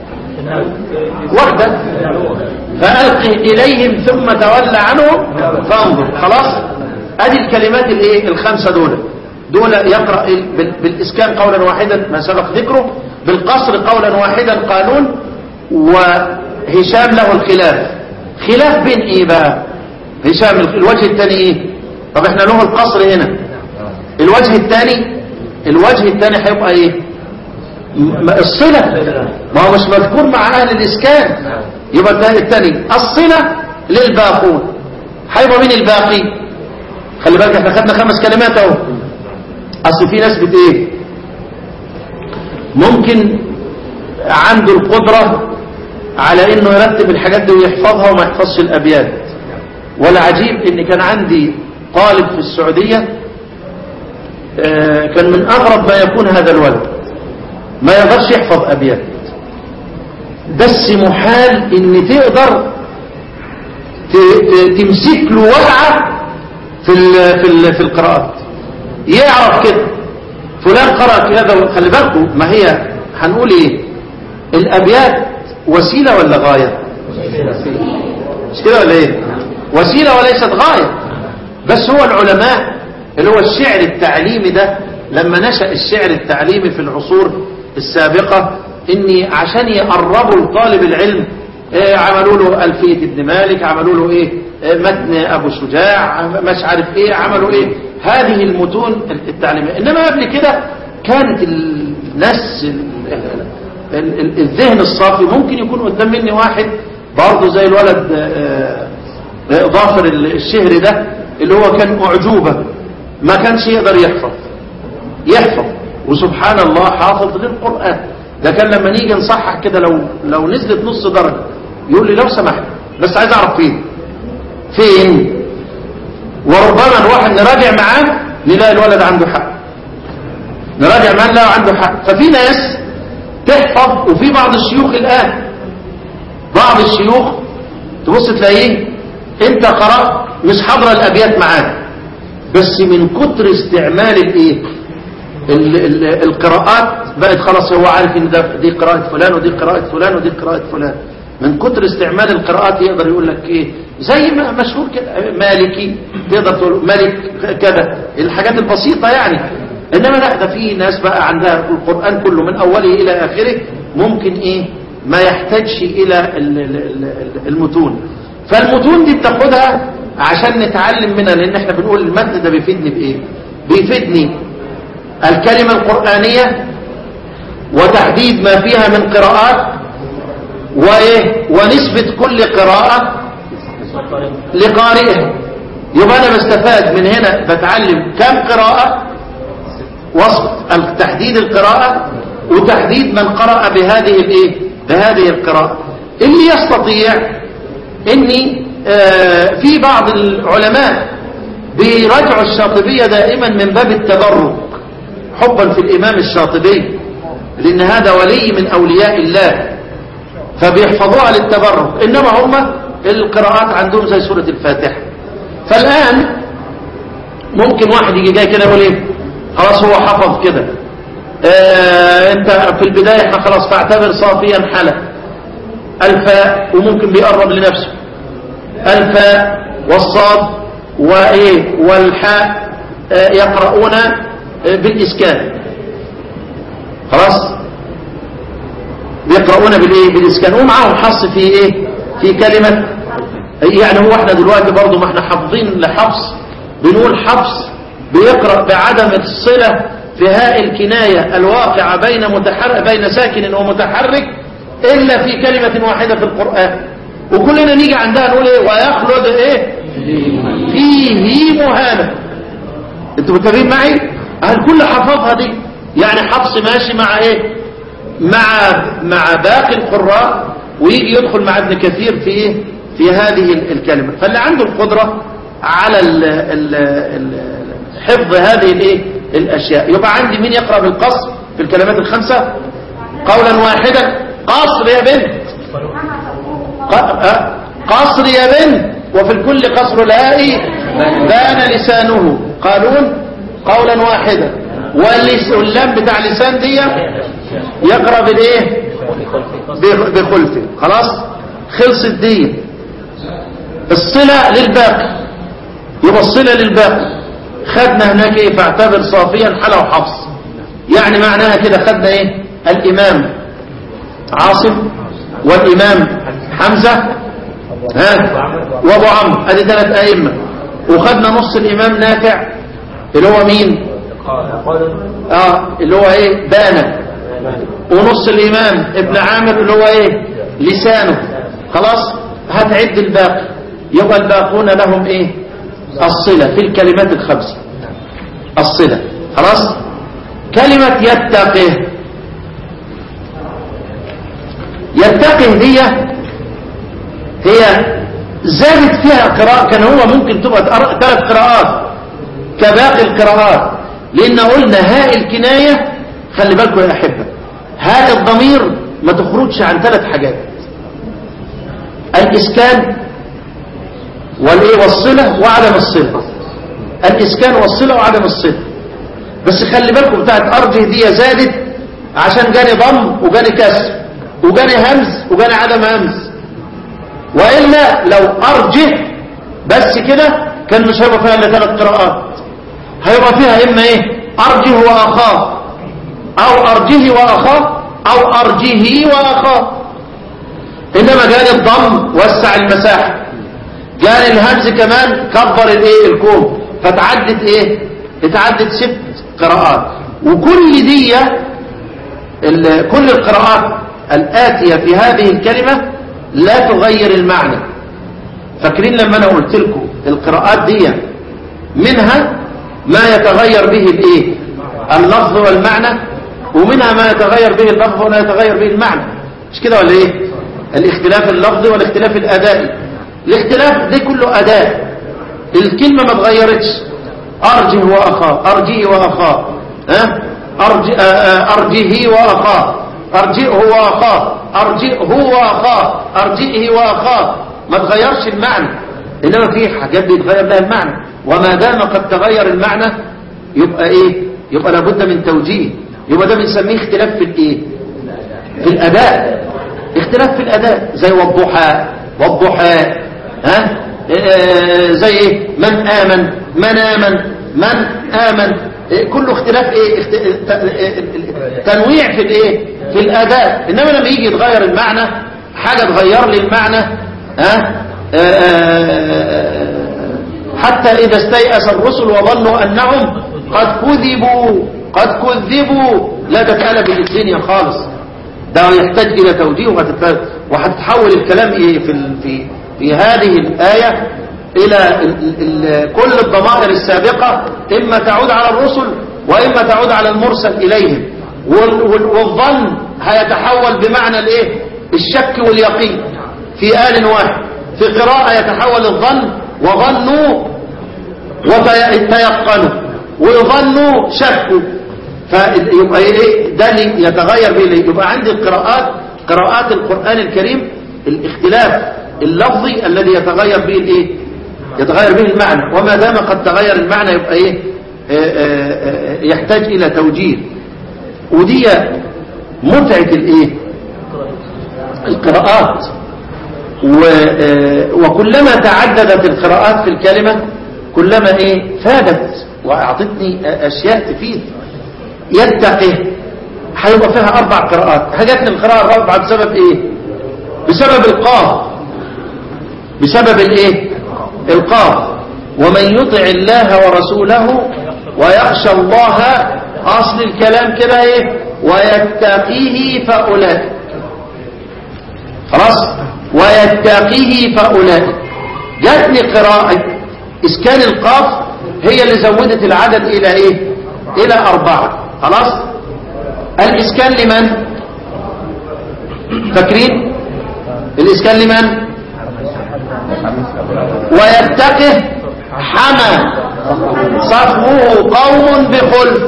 واحدة فألقه إليهم ثم تولى عنهم فانظر خلاص ادي الكلمات الايه الخمسة دول دول يقرأ بال- بالإسكان قولا واحدا ما سبق ذكره بالقصر قولا واحدا قانون وهشام له الخلاف خلاف بين ايه بقى هشام الوجه الثاني ايه طب احنا له القصر هنا الوجه الثاني الوجه الثاني هيبقى ايه م- الصلة ما هو مش مذكور مع أهل الإسكان يبقى الثاني الثاني الصلة للباقون هيبقى مين الباقي خلي بالك احنا خدنا خمس كلمات اهو اصل في ناس بت ايه ممكن عنده القدرة على انه يرتب الحاجات دي ويحفظها وما يحفظش الابيات والعجيب ان كان عندي طالب في السعودية آه، كان من اغرب ما يكون هذا الولد ما يقدرش يحفظ ابيات بس محال ان تقدر ت- ت- تمسك له ورعة في ال في ال في القراءات يعرف كده فلان قرأ كذا خلي بالكم ما هي هنقول ايه الابيات وسيلة ولا غاية مش كده ولا ايه وسيلة وليست غاية بس هو العلماء اللي هو الشعر التعليمي ده لما نشأ الشعر التعليمي في العصور السابقة اني عشان يقربوا لطالب العلم إيه عملوا له ألفية ابن مالك عملوا له ايه إيه متن ابو شجاع مش عارف ايه عملوا ايه هذه المتون التعليمية انما قبل كده كانت الناس ال- ال- ال- الذهن الصافي ممكن يكون قدام مني واحد برضه زي الولد آه، آه، ظافر الشهري ده اللي هو كان أعجوبة ما كانش يقدر يحفظ يحفظ وسبحان الله حافظ للقرآن ده كان لما نيجي نصحح كده لو لو نزلت نص درجة يقول لي لو سمحت بس عايز اعرف فين فين وربما نروح نراجع معاه نلاقي الولد عنده حق نراجع معاه نلاقي عنده حق ففي ناس تحفظ وفي بعض الشيوخ الآن بعض الشيوخ تبص تلاقيه انت قرأت مش حاضره الأبيات معاك بس من كتر استعمال الايه ال- ال- القراءات بقت خلاص هو عارف ان ده دي قراءة فلان ودي قراءة فلان ودي قراءة فلان من كتر استعمال القراءات يقدر يقول لك ايه زي ما مشهور كده مالكي تقدر تقول ملك كذا الحاجات البسيطة يعني انما لا ده في ناس بقى عندها القرآن كله من اوله الى اخره ممكن ايه ما يحتاجش الى ال- ال- ال- المتون فالمتون دي بتاخدها عشان نتعلم منها لان احنا بنقول المتن ده بيفيدني بايه بيفيدني الكلمة القرآنية وتحديد ما فيها من قراءات وإيه ونسبة كل قراءة لقارئها يبقى أنا بستفاد من هنا بتعلم كم قراءة وصف تحديد القراءة وتحديد من قرأ بهذه الايه بهذه القراءة اللي يستطيع اني آه في بعض العلماء بيراجعوا الشاطبية دائما من باب التبرك حبا في الإمام الشاطبي لأن هذا ولي من أولياء الله فبيحفظوها للتبرك إنما هم القراءات عندهم زي سورة الفاتحة فالآن ممكن واحد يجي جاي كده يقول ايه خلاص هو حفظ كده آه انت في البداية احنا خلاص فاعتبر صافيا حلق الفاء وممكن بيقرب لنفسه الفاء والصاد وايه والحاء آه يقرؤون بالإسكان خلاص بيقرؤون بالايه بالإسكان ومعاهم حص في ايه في كلمة يعني هو احنا دلوقتي برضو ما احنا حافظين لحفص بنقول حفص بيقرأ بعدم الصلة في هاء الكناية الواقعة بين متحرك بين ساكن ومتحرك إلا في كلمة واحدة في القرآن وكلنا نيجي عندها نقول ايه ويخلد ايه فيه مهانة انتوا متفقين معي الكل حفظها دي يعني حفص ماشي مع ايه مع مع باقي القراء ويجي يدخل مع ابن كثير في ايه في هذه الكلمة فاللي عنده القدرة على ال ال ال حفظ هذه الايه الاشياء يبقى عندي مين يقرأ بالقصر في الكلمات الخمسة قولا واحدا قصر يا بنت قصر يا بنت وفي الكل قصر الهاء بان لسانه قالون قولا واحدا واللام بتاع لسان دي يقرأ بالايه بخلفه خلاص خلصت دي الصلة للباقي يبقى الصلة للباقي خدنا هناك ايه فاعتبر صافيا حلا وحفص يعني معناها كده خدنا ايه الامام عاصم والامام حمزة ها وابو عمرو ادي ثلاث ائمه وخدنا نص الامام نافع اللي هو مين اه اللي هو ايه بانا ونص الامام ابن عامر اللي هو ايه لسانه خلاص هتعد الباقي يبقى الباقون لهم ايه الصلة في الكلمات الخمسة الصلة خلاص كلمة يتقه يتقه دي هي زادت فيها قراءة كان هو ممكن تبقى ثلاث قراءات كباقي القراءات لأن قلنا هاء الكناية خلي بالكم يا أحبة هاء الضمير ما تخرجش عن ثلاث حاجات الإسكان والإيه والصلة وعدم الصلة الإسكان والصلة وعدم الصلة بس خلي بالكم بتاعت أرجه دي زادت عشان جاني ضم وجاني كسر وجاني همز وجاني عدم همز وإلا لو أرجه بس كده كان مش هيبقى فيها إلا ثلاث قراءات هيبقى فيها إما إيه أرجه وأخاه أو أرجه وأخاه أو أرجه وأخاه إنما جاني الضم وسع المساحة جاني الهمز كمان كبر الإيه الكوم فتعدت إيه اتعدت ست قراءات وكل دي ال- كل القراءات الآتية في هذه الكلمة لا تغير المعنى فاكرين لما أنا قلت لكم القراءات دي منها ما يتغير به الايه اللفظ والمعنى ومنها ما يتغير به اللفظ ولا يتغير به المعنى مش كده ولا ايه الاختلاف اللفظي والاختلاف الادائي الاختلاف ده كله اداء الكلمة ما اتغيرتش ارجه واخاه ارجيه واخاه ها أرجي آه، آه، ارجيه واخاه ارجئه واخاه ارجئه واخاه ارجئه واخاه ما تغيرش المعنى انما في حاجات بيتغير لها المعنى وما دام قد تغير المعنى يبقى ايه يبقى لابد من توجيه يبقى ده بنسميه اختلاف في الايه في الاداء اختلاف في الاداء زي والضحى والضحى ها آه، زي ايه من امن من امن من امن إيه، كله اختلاف ايه اخت... ت- ت- تنويع في الايه في الاداء انما لما يجي يتغير المعنى حاجه تغير لي المعنى ها آه، حتى اذا استيأس الرسل وظنوا انهم قد كذبوا قد كذبوا لا تتقلب الدنيا خالص ده يحتاج الى توجيه وهتت- وهتتحول الكلام ايه في ال- في في هذه الايه الى ال- ال- كل الضمائر السابقه اما تعود على الرسل واما تعود على المرسل اليهم وال- وال- والظن هيتحول بمعنى الايه الشك واليقين في آل واحد في قراءة يتحول الظن وظنوا وتيقنوا ويظنوا شكوا فيبقى ايه ده اللي يتغير به ليه؟ يبقى عندي القراءات قراءات القرآن الكريم الاختلاف اللفظي الذي يتغير به الايه يتغير به المعنى وما دام قد تغير المعنى يبقى ايه آه، آه، آه، يحتاج الى توجيه ودي متعة الايه القراءات و- آه، وكلما تعددت القراءات في الكلمة كلما ايه فادت واعطتني اشياء تفيد يتقه هيبقى فيها اربع قراءات حاجات القراءة الاربعة بسبب ايه بسبب القاف بسبب الايه القاف ومن يطع الله ورسوله ويخشى الله اصل الكلام كده ايه ويتقيه فاولئك خلاص ويتقيه فاولئك جاتني قراءة اسكان القاف هي اللي زودت العدد الى ايه الى اربعة خلاص الاسكان لمن فاكرين الاسكان لمن ويتقه حمى صفوه قوم بخلف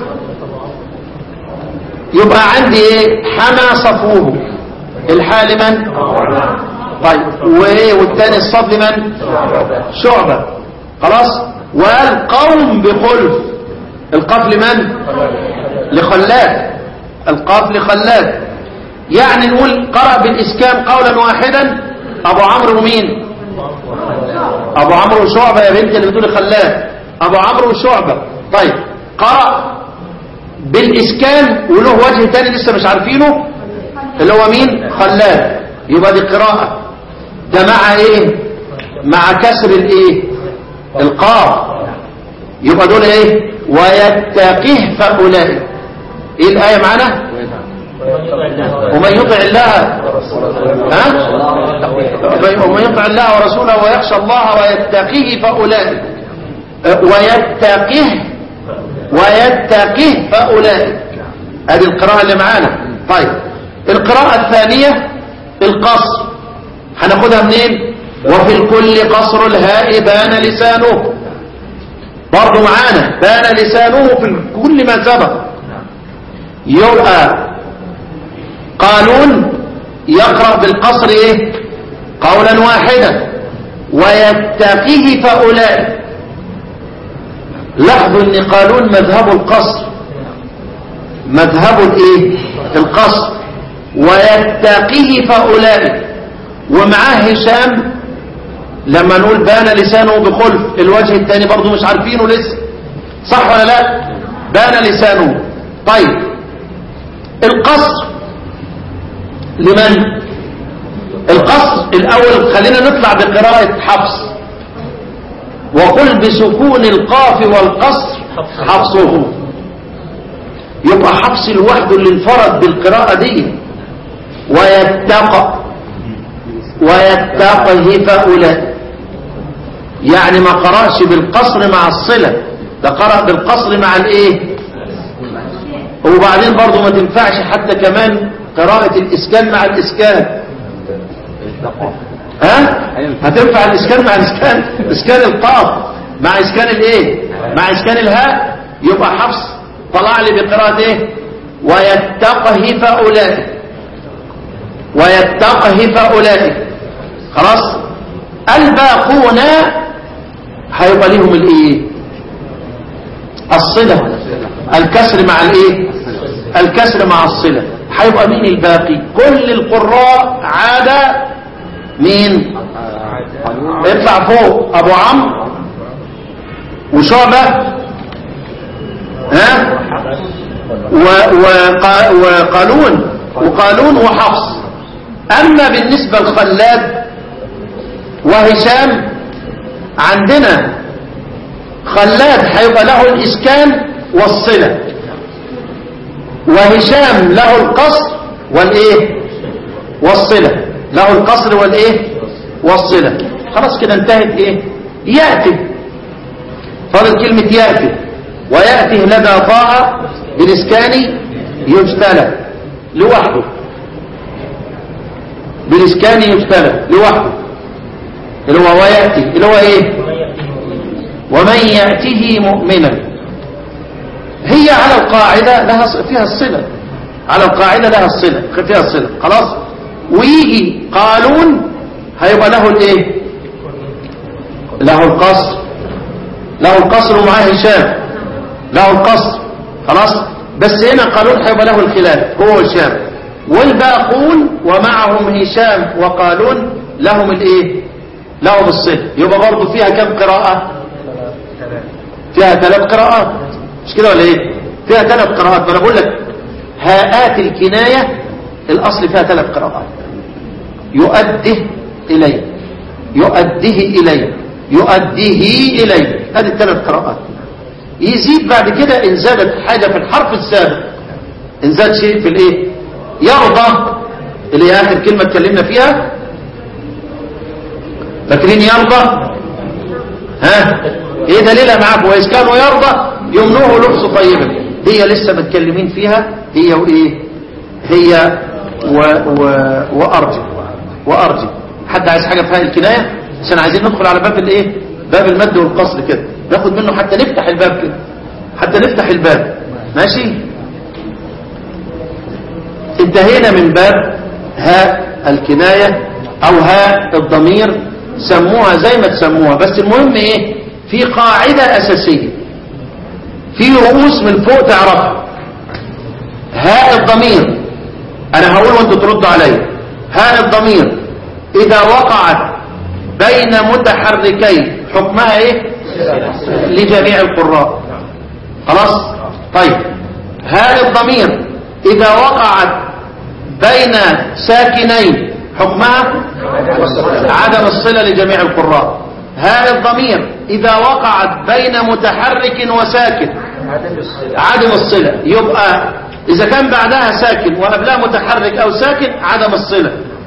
يبقى عندي ايه حمى صفوه الحال من طيب وايه والتاني الصف لمن شعبة خلاص وقال قوم بخلف القاف لمن لخلاد القاف لخلاد يعني نقول قرأ بالإسكان قولا واحدا أبو عمرو ومين أبو عمرو وشعبة يا بنت اللي بتقولي خلاد أبو عمرو وشعبة طيب قرأ بالإسكان وله وجه تاني لسه مش عارفينه اللي هو مين خلاد يبقى دي قراءة ده مع ايه مع كسر الايه القاف يبقى دول ايه ويتقه فاولئك ايه الايه معانا ومن يطع الله ها ومن يطع الله ورسوله ويخشى الله ويتقيه فأولئك ويتقيه ويتقيه فأولئك هذه القراءة اللي معانا طيب القراءة الثانية القصر هناخدها منين وفي الكل قصر الهاء بان لسانه برضو معانا بان لسانه في كل ما سبق يبقى قانون يقرأ بالقصر ايه قولا واحدا ويتقيه فأولئك لاحظوا ان قالون مذهب القصر مذهب الايه القصر ويتقيه فأولئك ومعاه هشام لما نقول بان لسانه بخلف الوجه الثاني برضه مش عارفينه لسه صح ولا لا بان لسانه طيب القصر لمن القصر الاول خلينا نطلع بقراءة حفص وقل بسكون القاف والقصر حفصه يبقى حفص لوحده اللي انفرد بالقراءة دي ويتقى ويتقه فأولئك يعني ما قرأش بالقصر مع الصلة ده قرأ بالقصر مع الايه وبعدين برضو ما تنفعش حتى كمان قراءة الإسكان مع الإسكان ها هتنفع الإسكان مع الإسكان إسكان القاف مع إسكان الإيه مع إسكان الهاء يبقى حفص طلع لي بقراءة إيه ويتقه فأولئك ويتقه فأولئك خلاص الباقون هيبقى لهم الإيه الصلة الكسر مع الإيه الكسر مع الصلة هيبقى مين الباقي كل القراء عاد مين اطلع فوق ابو عمرو وشعبة ها و- وقا- وقالون وقالون وحفص اما بالنسبة لخلاد وهشام عندنا خلاد هيبقى له الاسكان والصلة وهشام له القصر والايه والصلة له القصر والايه والصلة خلاص كده انتهت ايه يأتي فاضل كلمة يأتي ويأتي لدى طاعة بالإسكان يجتلى لوحده بالإسكان يجتلى لوحده اللي هو ويأتي اللي هو ايه ومن يأته مؤمنا هي على القاعدة لها ص- فيها الصلة على القاعدة لها الصلة فيها الصلة خلاص ويجي قالون هيبقى له الايه له القصر له القصر ومعاه هشام له القصر خلاص بس هنا قالون هيبقى له الخلاف هو هشام والباقون ومعهم هشام وقالون لهم الايه لهم الصلة يبقى برضه فيها كم قراءة فيها ثلاث قراءات مش كده ولا ايه فيها ثلاث قراءات ما انا بقول لك هاءات الكناية الاصل فيها ثلاث قراءات يؤده اليه يؤده اليه يؤديه اليه هذه الثلاث قراءات يزيد بعد كده ان زادت حاجة في الحرف السابق ان زاد شيء في الايه يرضى اللي هي اخر كلمة اتكلمنا فيها فاكرين يرضى ها ايه دليلها معاك واذ كانوا يرضى يمنوه لبس طيبا هي لسه متكلمين فيها هي وايه هي و و وارجي وارجي حد عايز حاجه في هذه الكنايه عشان عايزين ندخل على باب الايه باب المد والقصر كده ناخد منه حتى نفتح الباب كده حتى نفتح الباب ماشي انتهينا من باب هاء الكنايه او هاء الضمير سموها زي ما تسموها بس المهم ايه في قاعدة اساسية في رؤوس من فوق تعرفها هاء الضمير انا هقول وانتوا تردوا عليا هاء الضمير اذا وقعت بين متحركين حكمها ايه لجميع القراء خلاص طيب هاء الضمير اذا وقعت بين ساكنين حكمها عدم الصلة لجميع القراء هاء الضمير إذا وقعت بين متحرك وساكن عدم الصلة يبقى إذا كان بعدها ساكن وقبلها متحرك أو ساكن عدم الصلة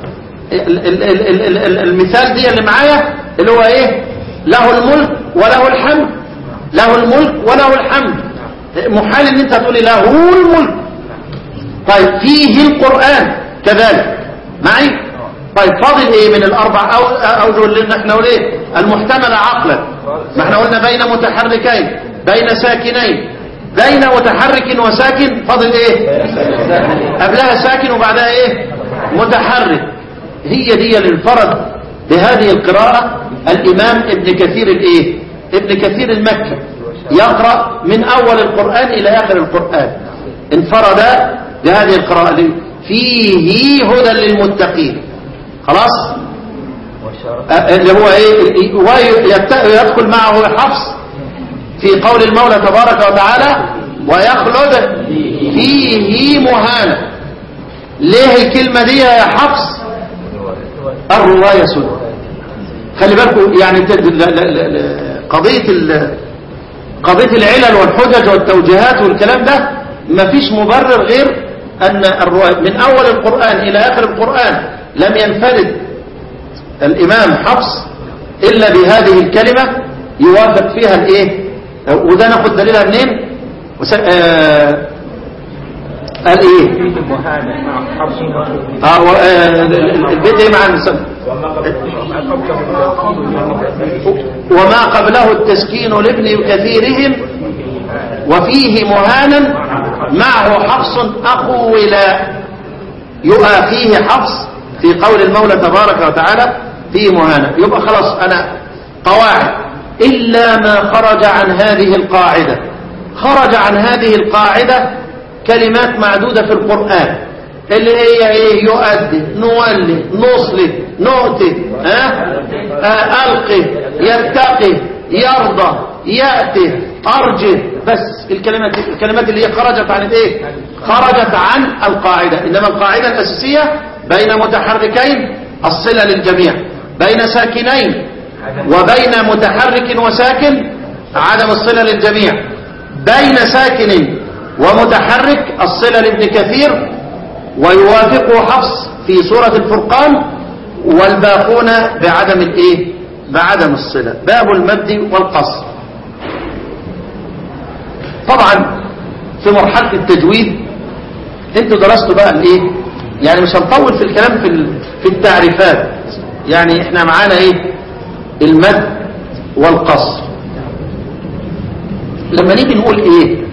ال- ال- ال- ال- ال- المثال دي اللي معايا اللي هو ايه له الملك وله الحمد له الملك وله الحمد محال ان انت تقولي له الملك طيب فيه القرآن كذلك معي طيب فاضل ايه من الاربع او اوجه اللي احنا نقول ايه المحتمل عقلا ما احنا قلنا بين متحركين بين ساكنين بين متحرك وساكن فاضل ايه قبلها ساكن وبعدها ايه متحرك هي دي اللي انفرد بهذه القراءة الامام ابن كثير الايه ابن كثير المكي يقرأ من اول القرآن الى اخر القرآن انفرد بهذه القراءة دي. فيه هدى للمتقين خلاص أه، اللي هو ايه ويت- يدخل معه حفص في قول المولى تبارك وتعالى ويخلد فيه مهانا ليه الكلمة دي يا حفص الرواية سنة خلي بالكم يعني ت- ل- ل- ل- ل- قضية ال- قضية العلل والحجج والتوجيهات والكلام ده مفيش مبرر غير أن الرواية من أول القرآن إلى آخر القرآن لم ينفرد الإمام حفص إلا بهذه الكلمة يوافق فيها الإيه وده ناخد دليلها منين وس... آه... قال إيه آه و... آه... البيت إيه مع المسمى وما قبله التسكين لابن كثيرهم وفيه مهانا معه حفص أخو ولاء يؤاخيه حفص في قول المولى تبارك وتعالى فيه مهانا يبقى خلاص أنا قواعد إلا ما خرج عن هذه القاعدة خرج عن هذه القاعدة كلمات معدودة في القرآن اللي هي ايه يؤدي نولي نصلي نؤتي ها آه ألقي يتقي يرضى يأتي أرجه بس الكلمات الكلمات اللي هي خرجت عن الايه خرجت عن القاعدة إنما القاعدة الأساسية بين متحركين الصلة للجميع بين ساكنين وبين متحرك وساكن عدم الصلة للجميع بين ساكن ومتحرك الصلة لابن كثير ويوافقه حفص في سورة الفرقان والباقون بعدم الايه بعدم الصلة باب المد والقصر طبعا في مرحلة التجويد انتوا درستوا بقى الايه يعني مش هنطول في الكلام في ال- في التعريفات يعني احنا معانا ايه المد والقصر لما نيجي نقول ايه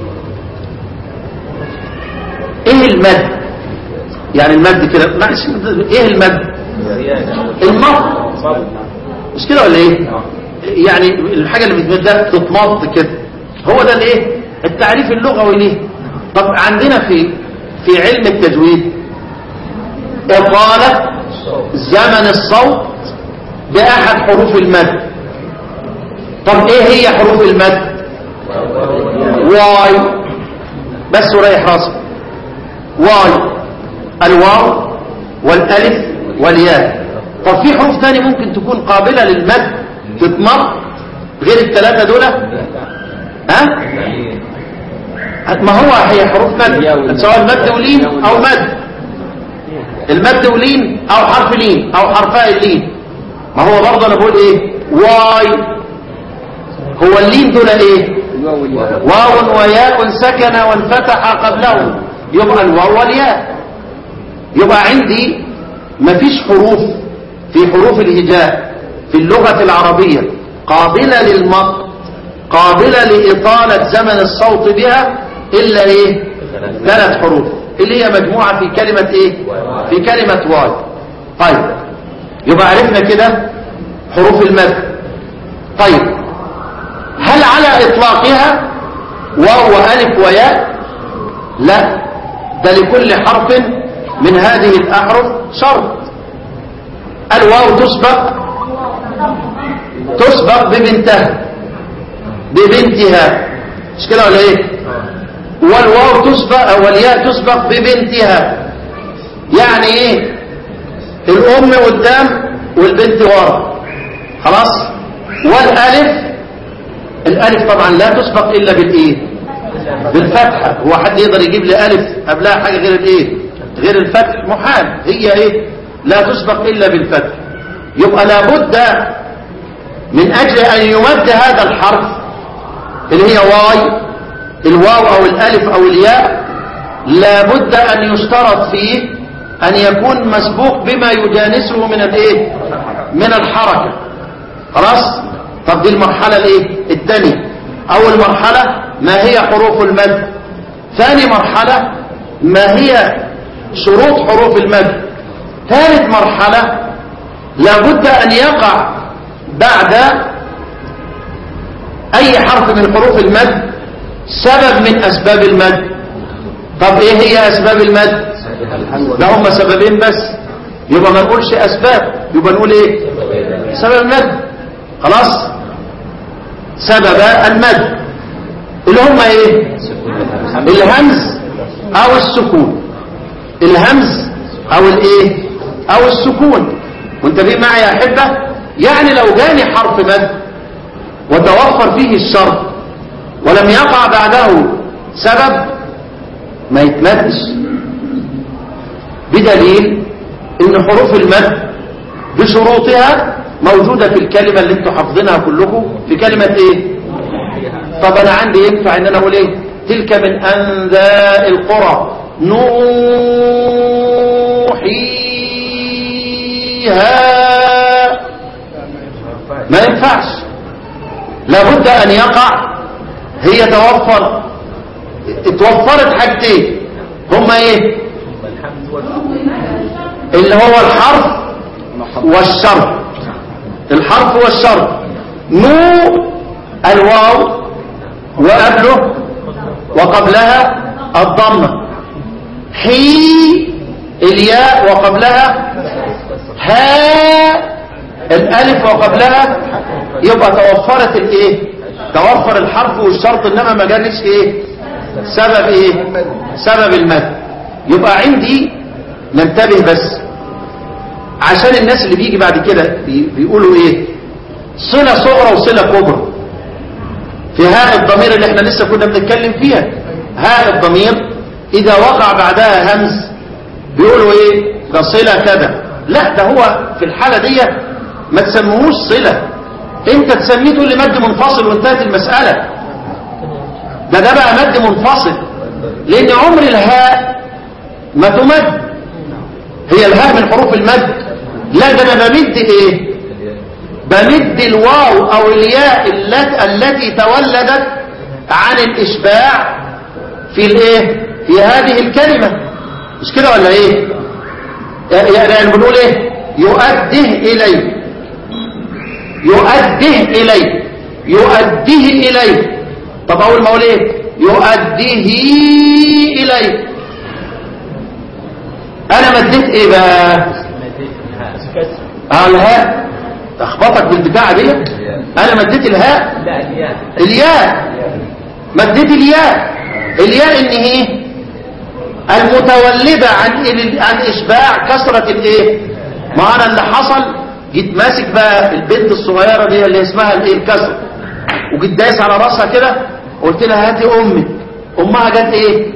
ايه المد يعني المد كده معلش ايه المد المط مش كده ولا ايه يعني الحاجة اللي بتمد ده تتمط كده هو ده الايه التعريف اللغوي ليه طب عندنا في في علم التجويد إطالة زمن الصوت بأحد حروف المد طب ايه هي حروف المد واي بس وريح راسك واي الواو والالف والياء طب في حروف تاني ممكن تكون قابلة للمد تتمط غير الثلاثة دول ها ما هو هي حروف مد سواء مد ولين او مد المد ولين او حرف لين او حرفاء اللين ما هو برضه انا بقول ايه واي هو اللين دول ايه واو وياء سكن وانفتح قبله يبقى الواو والياء يبقى عندي مفيش حروف في حروف الهجاء في اللغة العربية قابلة للمط قابلة لإطالة زمن الصوت بها إلا إيه ثلاث حروف اللي هي مجموعة في كلمة إيه في كلمة واي طيب يبقى عرفنا كده حروف المد طيب هل على إطلاقها واو وألف وياء لا ده لكل حرف من هذه الأحرف شرط الواو تسبق تسبق ببنتها ببنتها مش كده ولا ايه والواو تسبق والياء تسبق ببنتها يعني ايه الام قدام والبنت ورا خلاص والالف الالف طبعا لا تسبق الا بالايه بالفتحه هو حد يقدر يجيب لي الف قبلها حاجه غير الايه غير الفتح محال هي ايه لا تسبق إلا بالفتح يبقى لابد من أجل أن يمد هذا الحرف اللي هي واي الواو أو الألف أو الياء لابد أن يشترط فيه أن يكون مسبوق بما يجانسه من الإيه من الحركة خلاص طب دي المرحلة الإيه الثانية أول مرحلة ما هي حروف المد ثاني مرحلة ما هي شروط حروف المد ثالث مرحلة لابد أن يقع بعد أي حرف من حروف المد سبب من أسباب المد طب إيه هي أسباب المد ده هم سببين بس يبقى ما نقولش أسباب يبقى نقول إيه سبب المد خلاص سبب المد اللي هم إيه الهمز أو السكون الهمز أو الإيه أو السكون منتبهين معي يا أحبة يعني لو جاني حرف مد وتوفر فيه الشرط ولم يقع بعده سبب ما يتمدش بدليل ان حروف المد بشروطها موجودة في الكلمة اللي انتوا حافظينها كلكم في كلمة ايه طب انا عندي ينفع ان انا اقول ايه تلك من انذاء القرى نوحيها ما ينفعش لابد ان يقع هي توفر اتوفرت حاجتين هما ايه اللي هو الحرف والشرط الحرف والشرط نو الواو وقبله وقبلها الضمه حي الياء وقبلها ها الالف وقبلها يبقى توفرت الايه توفر الحرف والشرط انما ما جالش ايه سبب ايه سبب المد يبقى عندي ننتبه بس عشان الناس اللي بيجي بعد كده بي- بيقولوا ايه صلة صغرى وصلة كبرى في هاء الضمير اللي احنا لسه كنا بنتكلم فيها هاء الضمير اذا وقع بعدها همز بيقولوا ايه ده صلة كذا لا ده هو في الحالة دي ما تسموهوش صلة انت تسميه تقول لي مد منفصل وانتهت المسألة ده ده بقى مد منفصل لان عمر الهاء ما تمد هي الهاء من حروف المد لا ده انا بمد ايه بمد الواو او الياء التي, التي تولدت عن الاشباع في الايه في هذه الكلمة مش كده ولا ايه يعني بنقول ايه يؤده اليه يؤده اليه يؤديه اليه طب اول ما اقول ايه يؤديه اليه انا مديت ايه بقى اه الهاء اخبطك بالبتاعه دي انا مديت الهاء لا الياء الياء مديت الياء الياء ان ايه المتولدة عن عن اشباع كثرة الايه ما انا اللي حصل جيت ماسك بقى البنت الصغيرة دي اللي اسمها الايه الكسر وجيت دايس على راسها كده قلت لها هاتي امك امها جت ايه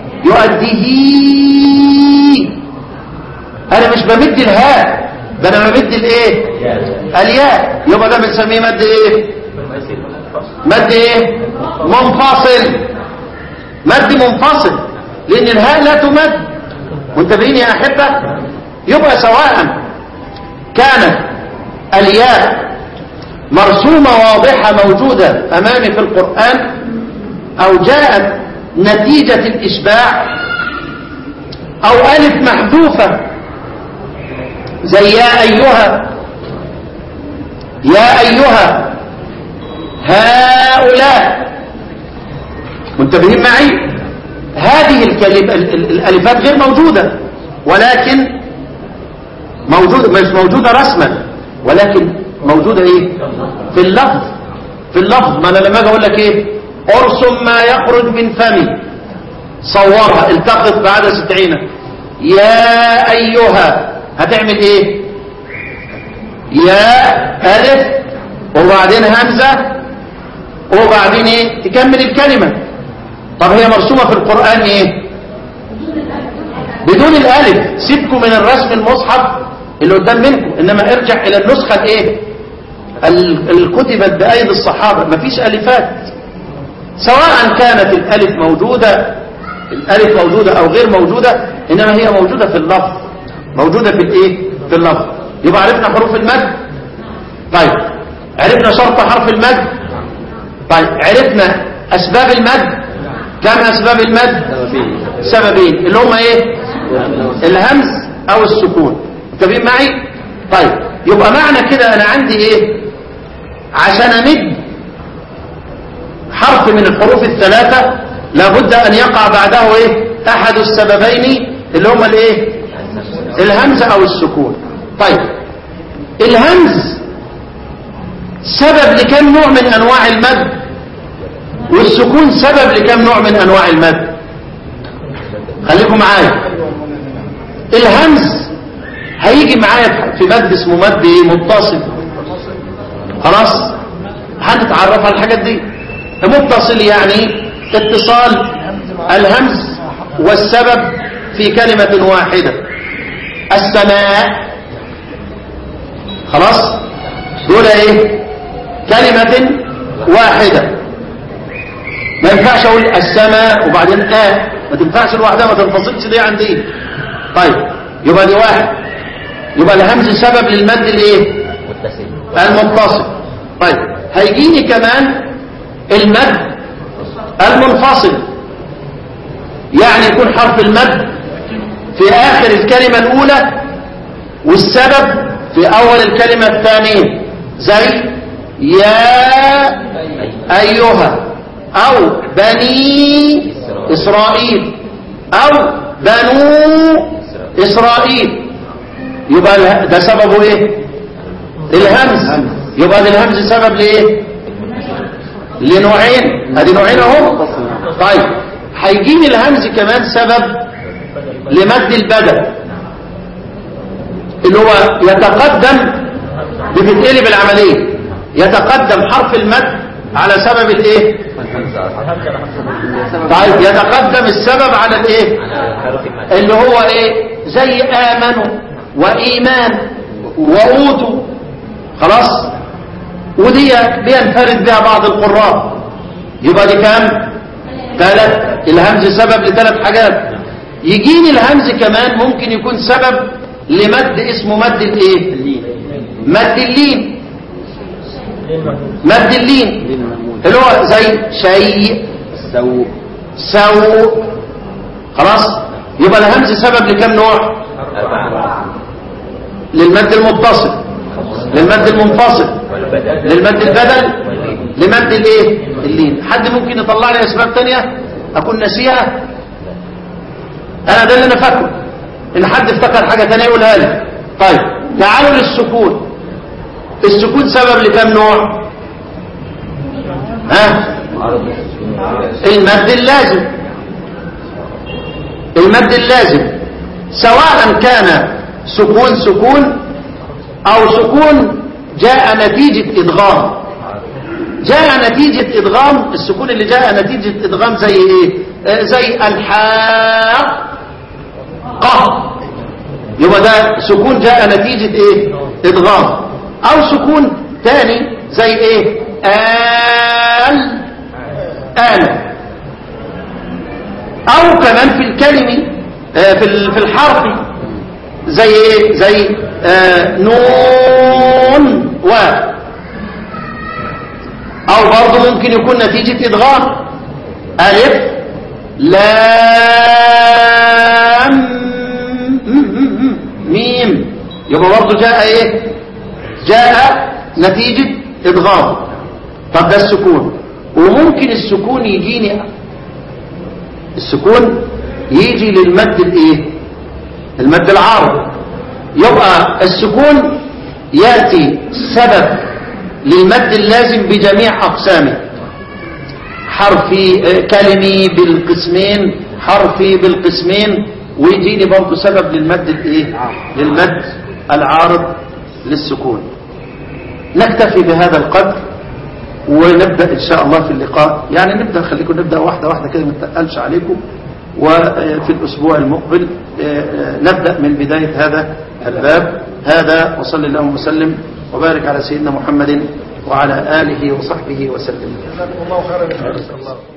يؤديه انا مش بمد الهاء ده انا بمد الايه الياء يبقى ده بنسميه مد ايه مد ايه منفصل مد منفصل لان الهاء لا تمد منتبهين يا احبه يبقى سواء كانت الياء مرسومه واضحه موجوده امامي في القران او جاءت نتيجه الاشباع او الف محذوفه زي يا ايها يا ايها هؤلاء منتبهين معي هذه الكلمة ال- ال- الألفات غير موجودة ولكن موجودة مش موجودة رسما ولكن موجودة ايه في اللفظ في اللفظ ما انا لما اجي اقول لك ايه ارسم ما يخرج من فمي صورها التقط بعد ستعين يا ايها هتعمل ايه يا الف وبعدين همزة وبعدين ايه تكمل الكلمة طب هي مرسومة في القرآن ايه بدون الالف سيبكم من الرسم المصحف اللي قدام منكم انما ارجع الى النسخة الايه ال- اللي كتبت بايدي الصحابة مفيش الفات سواء كانت الالف موجودة الالف موجودة او غير موجودة انما هي موجودة في اللفظ موجودة في الايه في اللفظ يبقى عرفنا حروف المد طيب عرفنا شرط حرف المد طيب عرفنا اسباب المد كم اسباب المد سببين اللي هم ايه الهمز او السكون متفقين معي طيب يبقى معنى كده انا عندي ايه عشان امد حرف من الحروف الثلاثة لابد ان يقع بعده ايه احد السببين اللي هما الايه الهمز او السكون طيب الهمز سبب لكم نوع من انواع المد والسكون سبب لكم نوع من انواع المد خليكم معايا الهمز هيجي معايا في مد اسمه مد ايه متصل خلاص هنتعرف على الحاجات دي متصل يعني اتصال الهمز والسبب في كلمة واحدة السماء خلاص دول ايه كلمة واحدة ما ينفعش اقول السماء وبعدين آه ما تنفعش لوحدها ما تنفصلش دي عن دي طيب يبقى دي واحد يبقى الهمز سبب للمد الايه المتصل طيب هيجيني كمان المد المنفصل يعني يكون حرف المد في آخر الكلمة الأولى والسبب في أول الكلمة الثانية زي يا أيها أو بني إسرائيل أو بنو إسرائيل يبقى اله- ده سببه إيه الهمز يبقى ده الهمز سبب لإيه لنوعين ادي نوعين اهو طيب هيجيني الهمز كمان سبب لمد البدل اللي هو يتقدم بتتقلب العمليه يتقدم حرف المد على سبب الايه طيب يتقدم السبب على الايه اللي هو ايه زي امنوا وايمان واوتوا خلاص ودي بينفرد بها بعض القراء يبقى دي كام ثلاث الهمز سبب لثلاث حاجات يجيني الهمز كمان ممكن يكون سبب لمد اسمه مد الايه مد اللين مد اللين اللي هو زي شيء سوء سو خلاص يبقى الهمز سبب لكم نوع للمد المتصل للمد المنفصل للمد البدل لمد الايه اللين حد ممكن يطلع لي اسباب تانية اكون ناسيها انا ده اللي انا فاكره ان حد افتكر حاجة تانية يقولها لي طيب تعالوا للسكون السكون سبب لكم نوع ها المد اللازم المد اللازم سواء كان سكون سكون او سكون جاء نتيجة ادغام جاء نتيجة ادغام السكون اللي جاء نتيجة ادغام زي ايه آه، زي الحاق يبقى ده سكون جاء نتيجة ايه ادغام او سكون تاني زي ايه آل آل او كمان في الكلمة آه، في ال- في الحرف زي ايه زي آه، نون و او برضه ممكن يكون نتيجة ادغام الف لام ميم يبقى برضه جاء ايه جاء نتيجة ادغام طب ده السكون وممكن السكون يجيني السكون يجي للمد الايه المد العارض يبقى السكون يأتي سبب للمد اللازم بجميع أقسامه حرفي آه، كلمي بالقسمين حرفي بالقسمين ويجيني برضه سبب للمد الايه للمد العارض للسكون نكتفي بهذا القدر ونبدأ إن شاء الله في اللقاء يعني نبدأ خليكم نبدأ واحدة واحدة كده ما نتقلش عليكم وفي الأسبوع المقبل آه، آه، نبدأ من بداية هذا الباب هذا وصل اللهم وسلم وبارك على سيدنا محمد وعلى آله وصحبه وسلم جزاكم الله خيرا يا شيخ. الله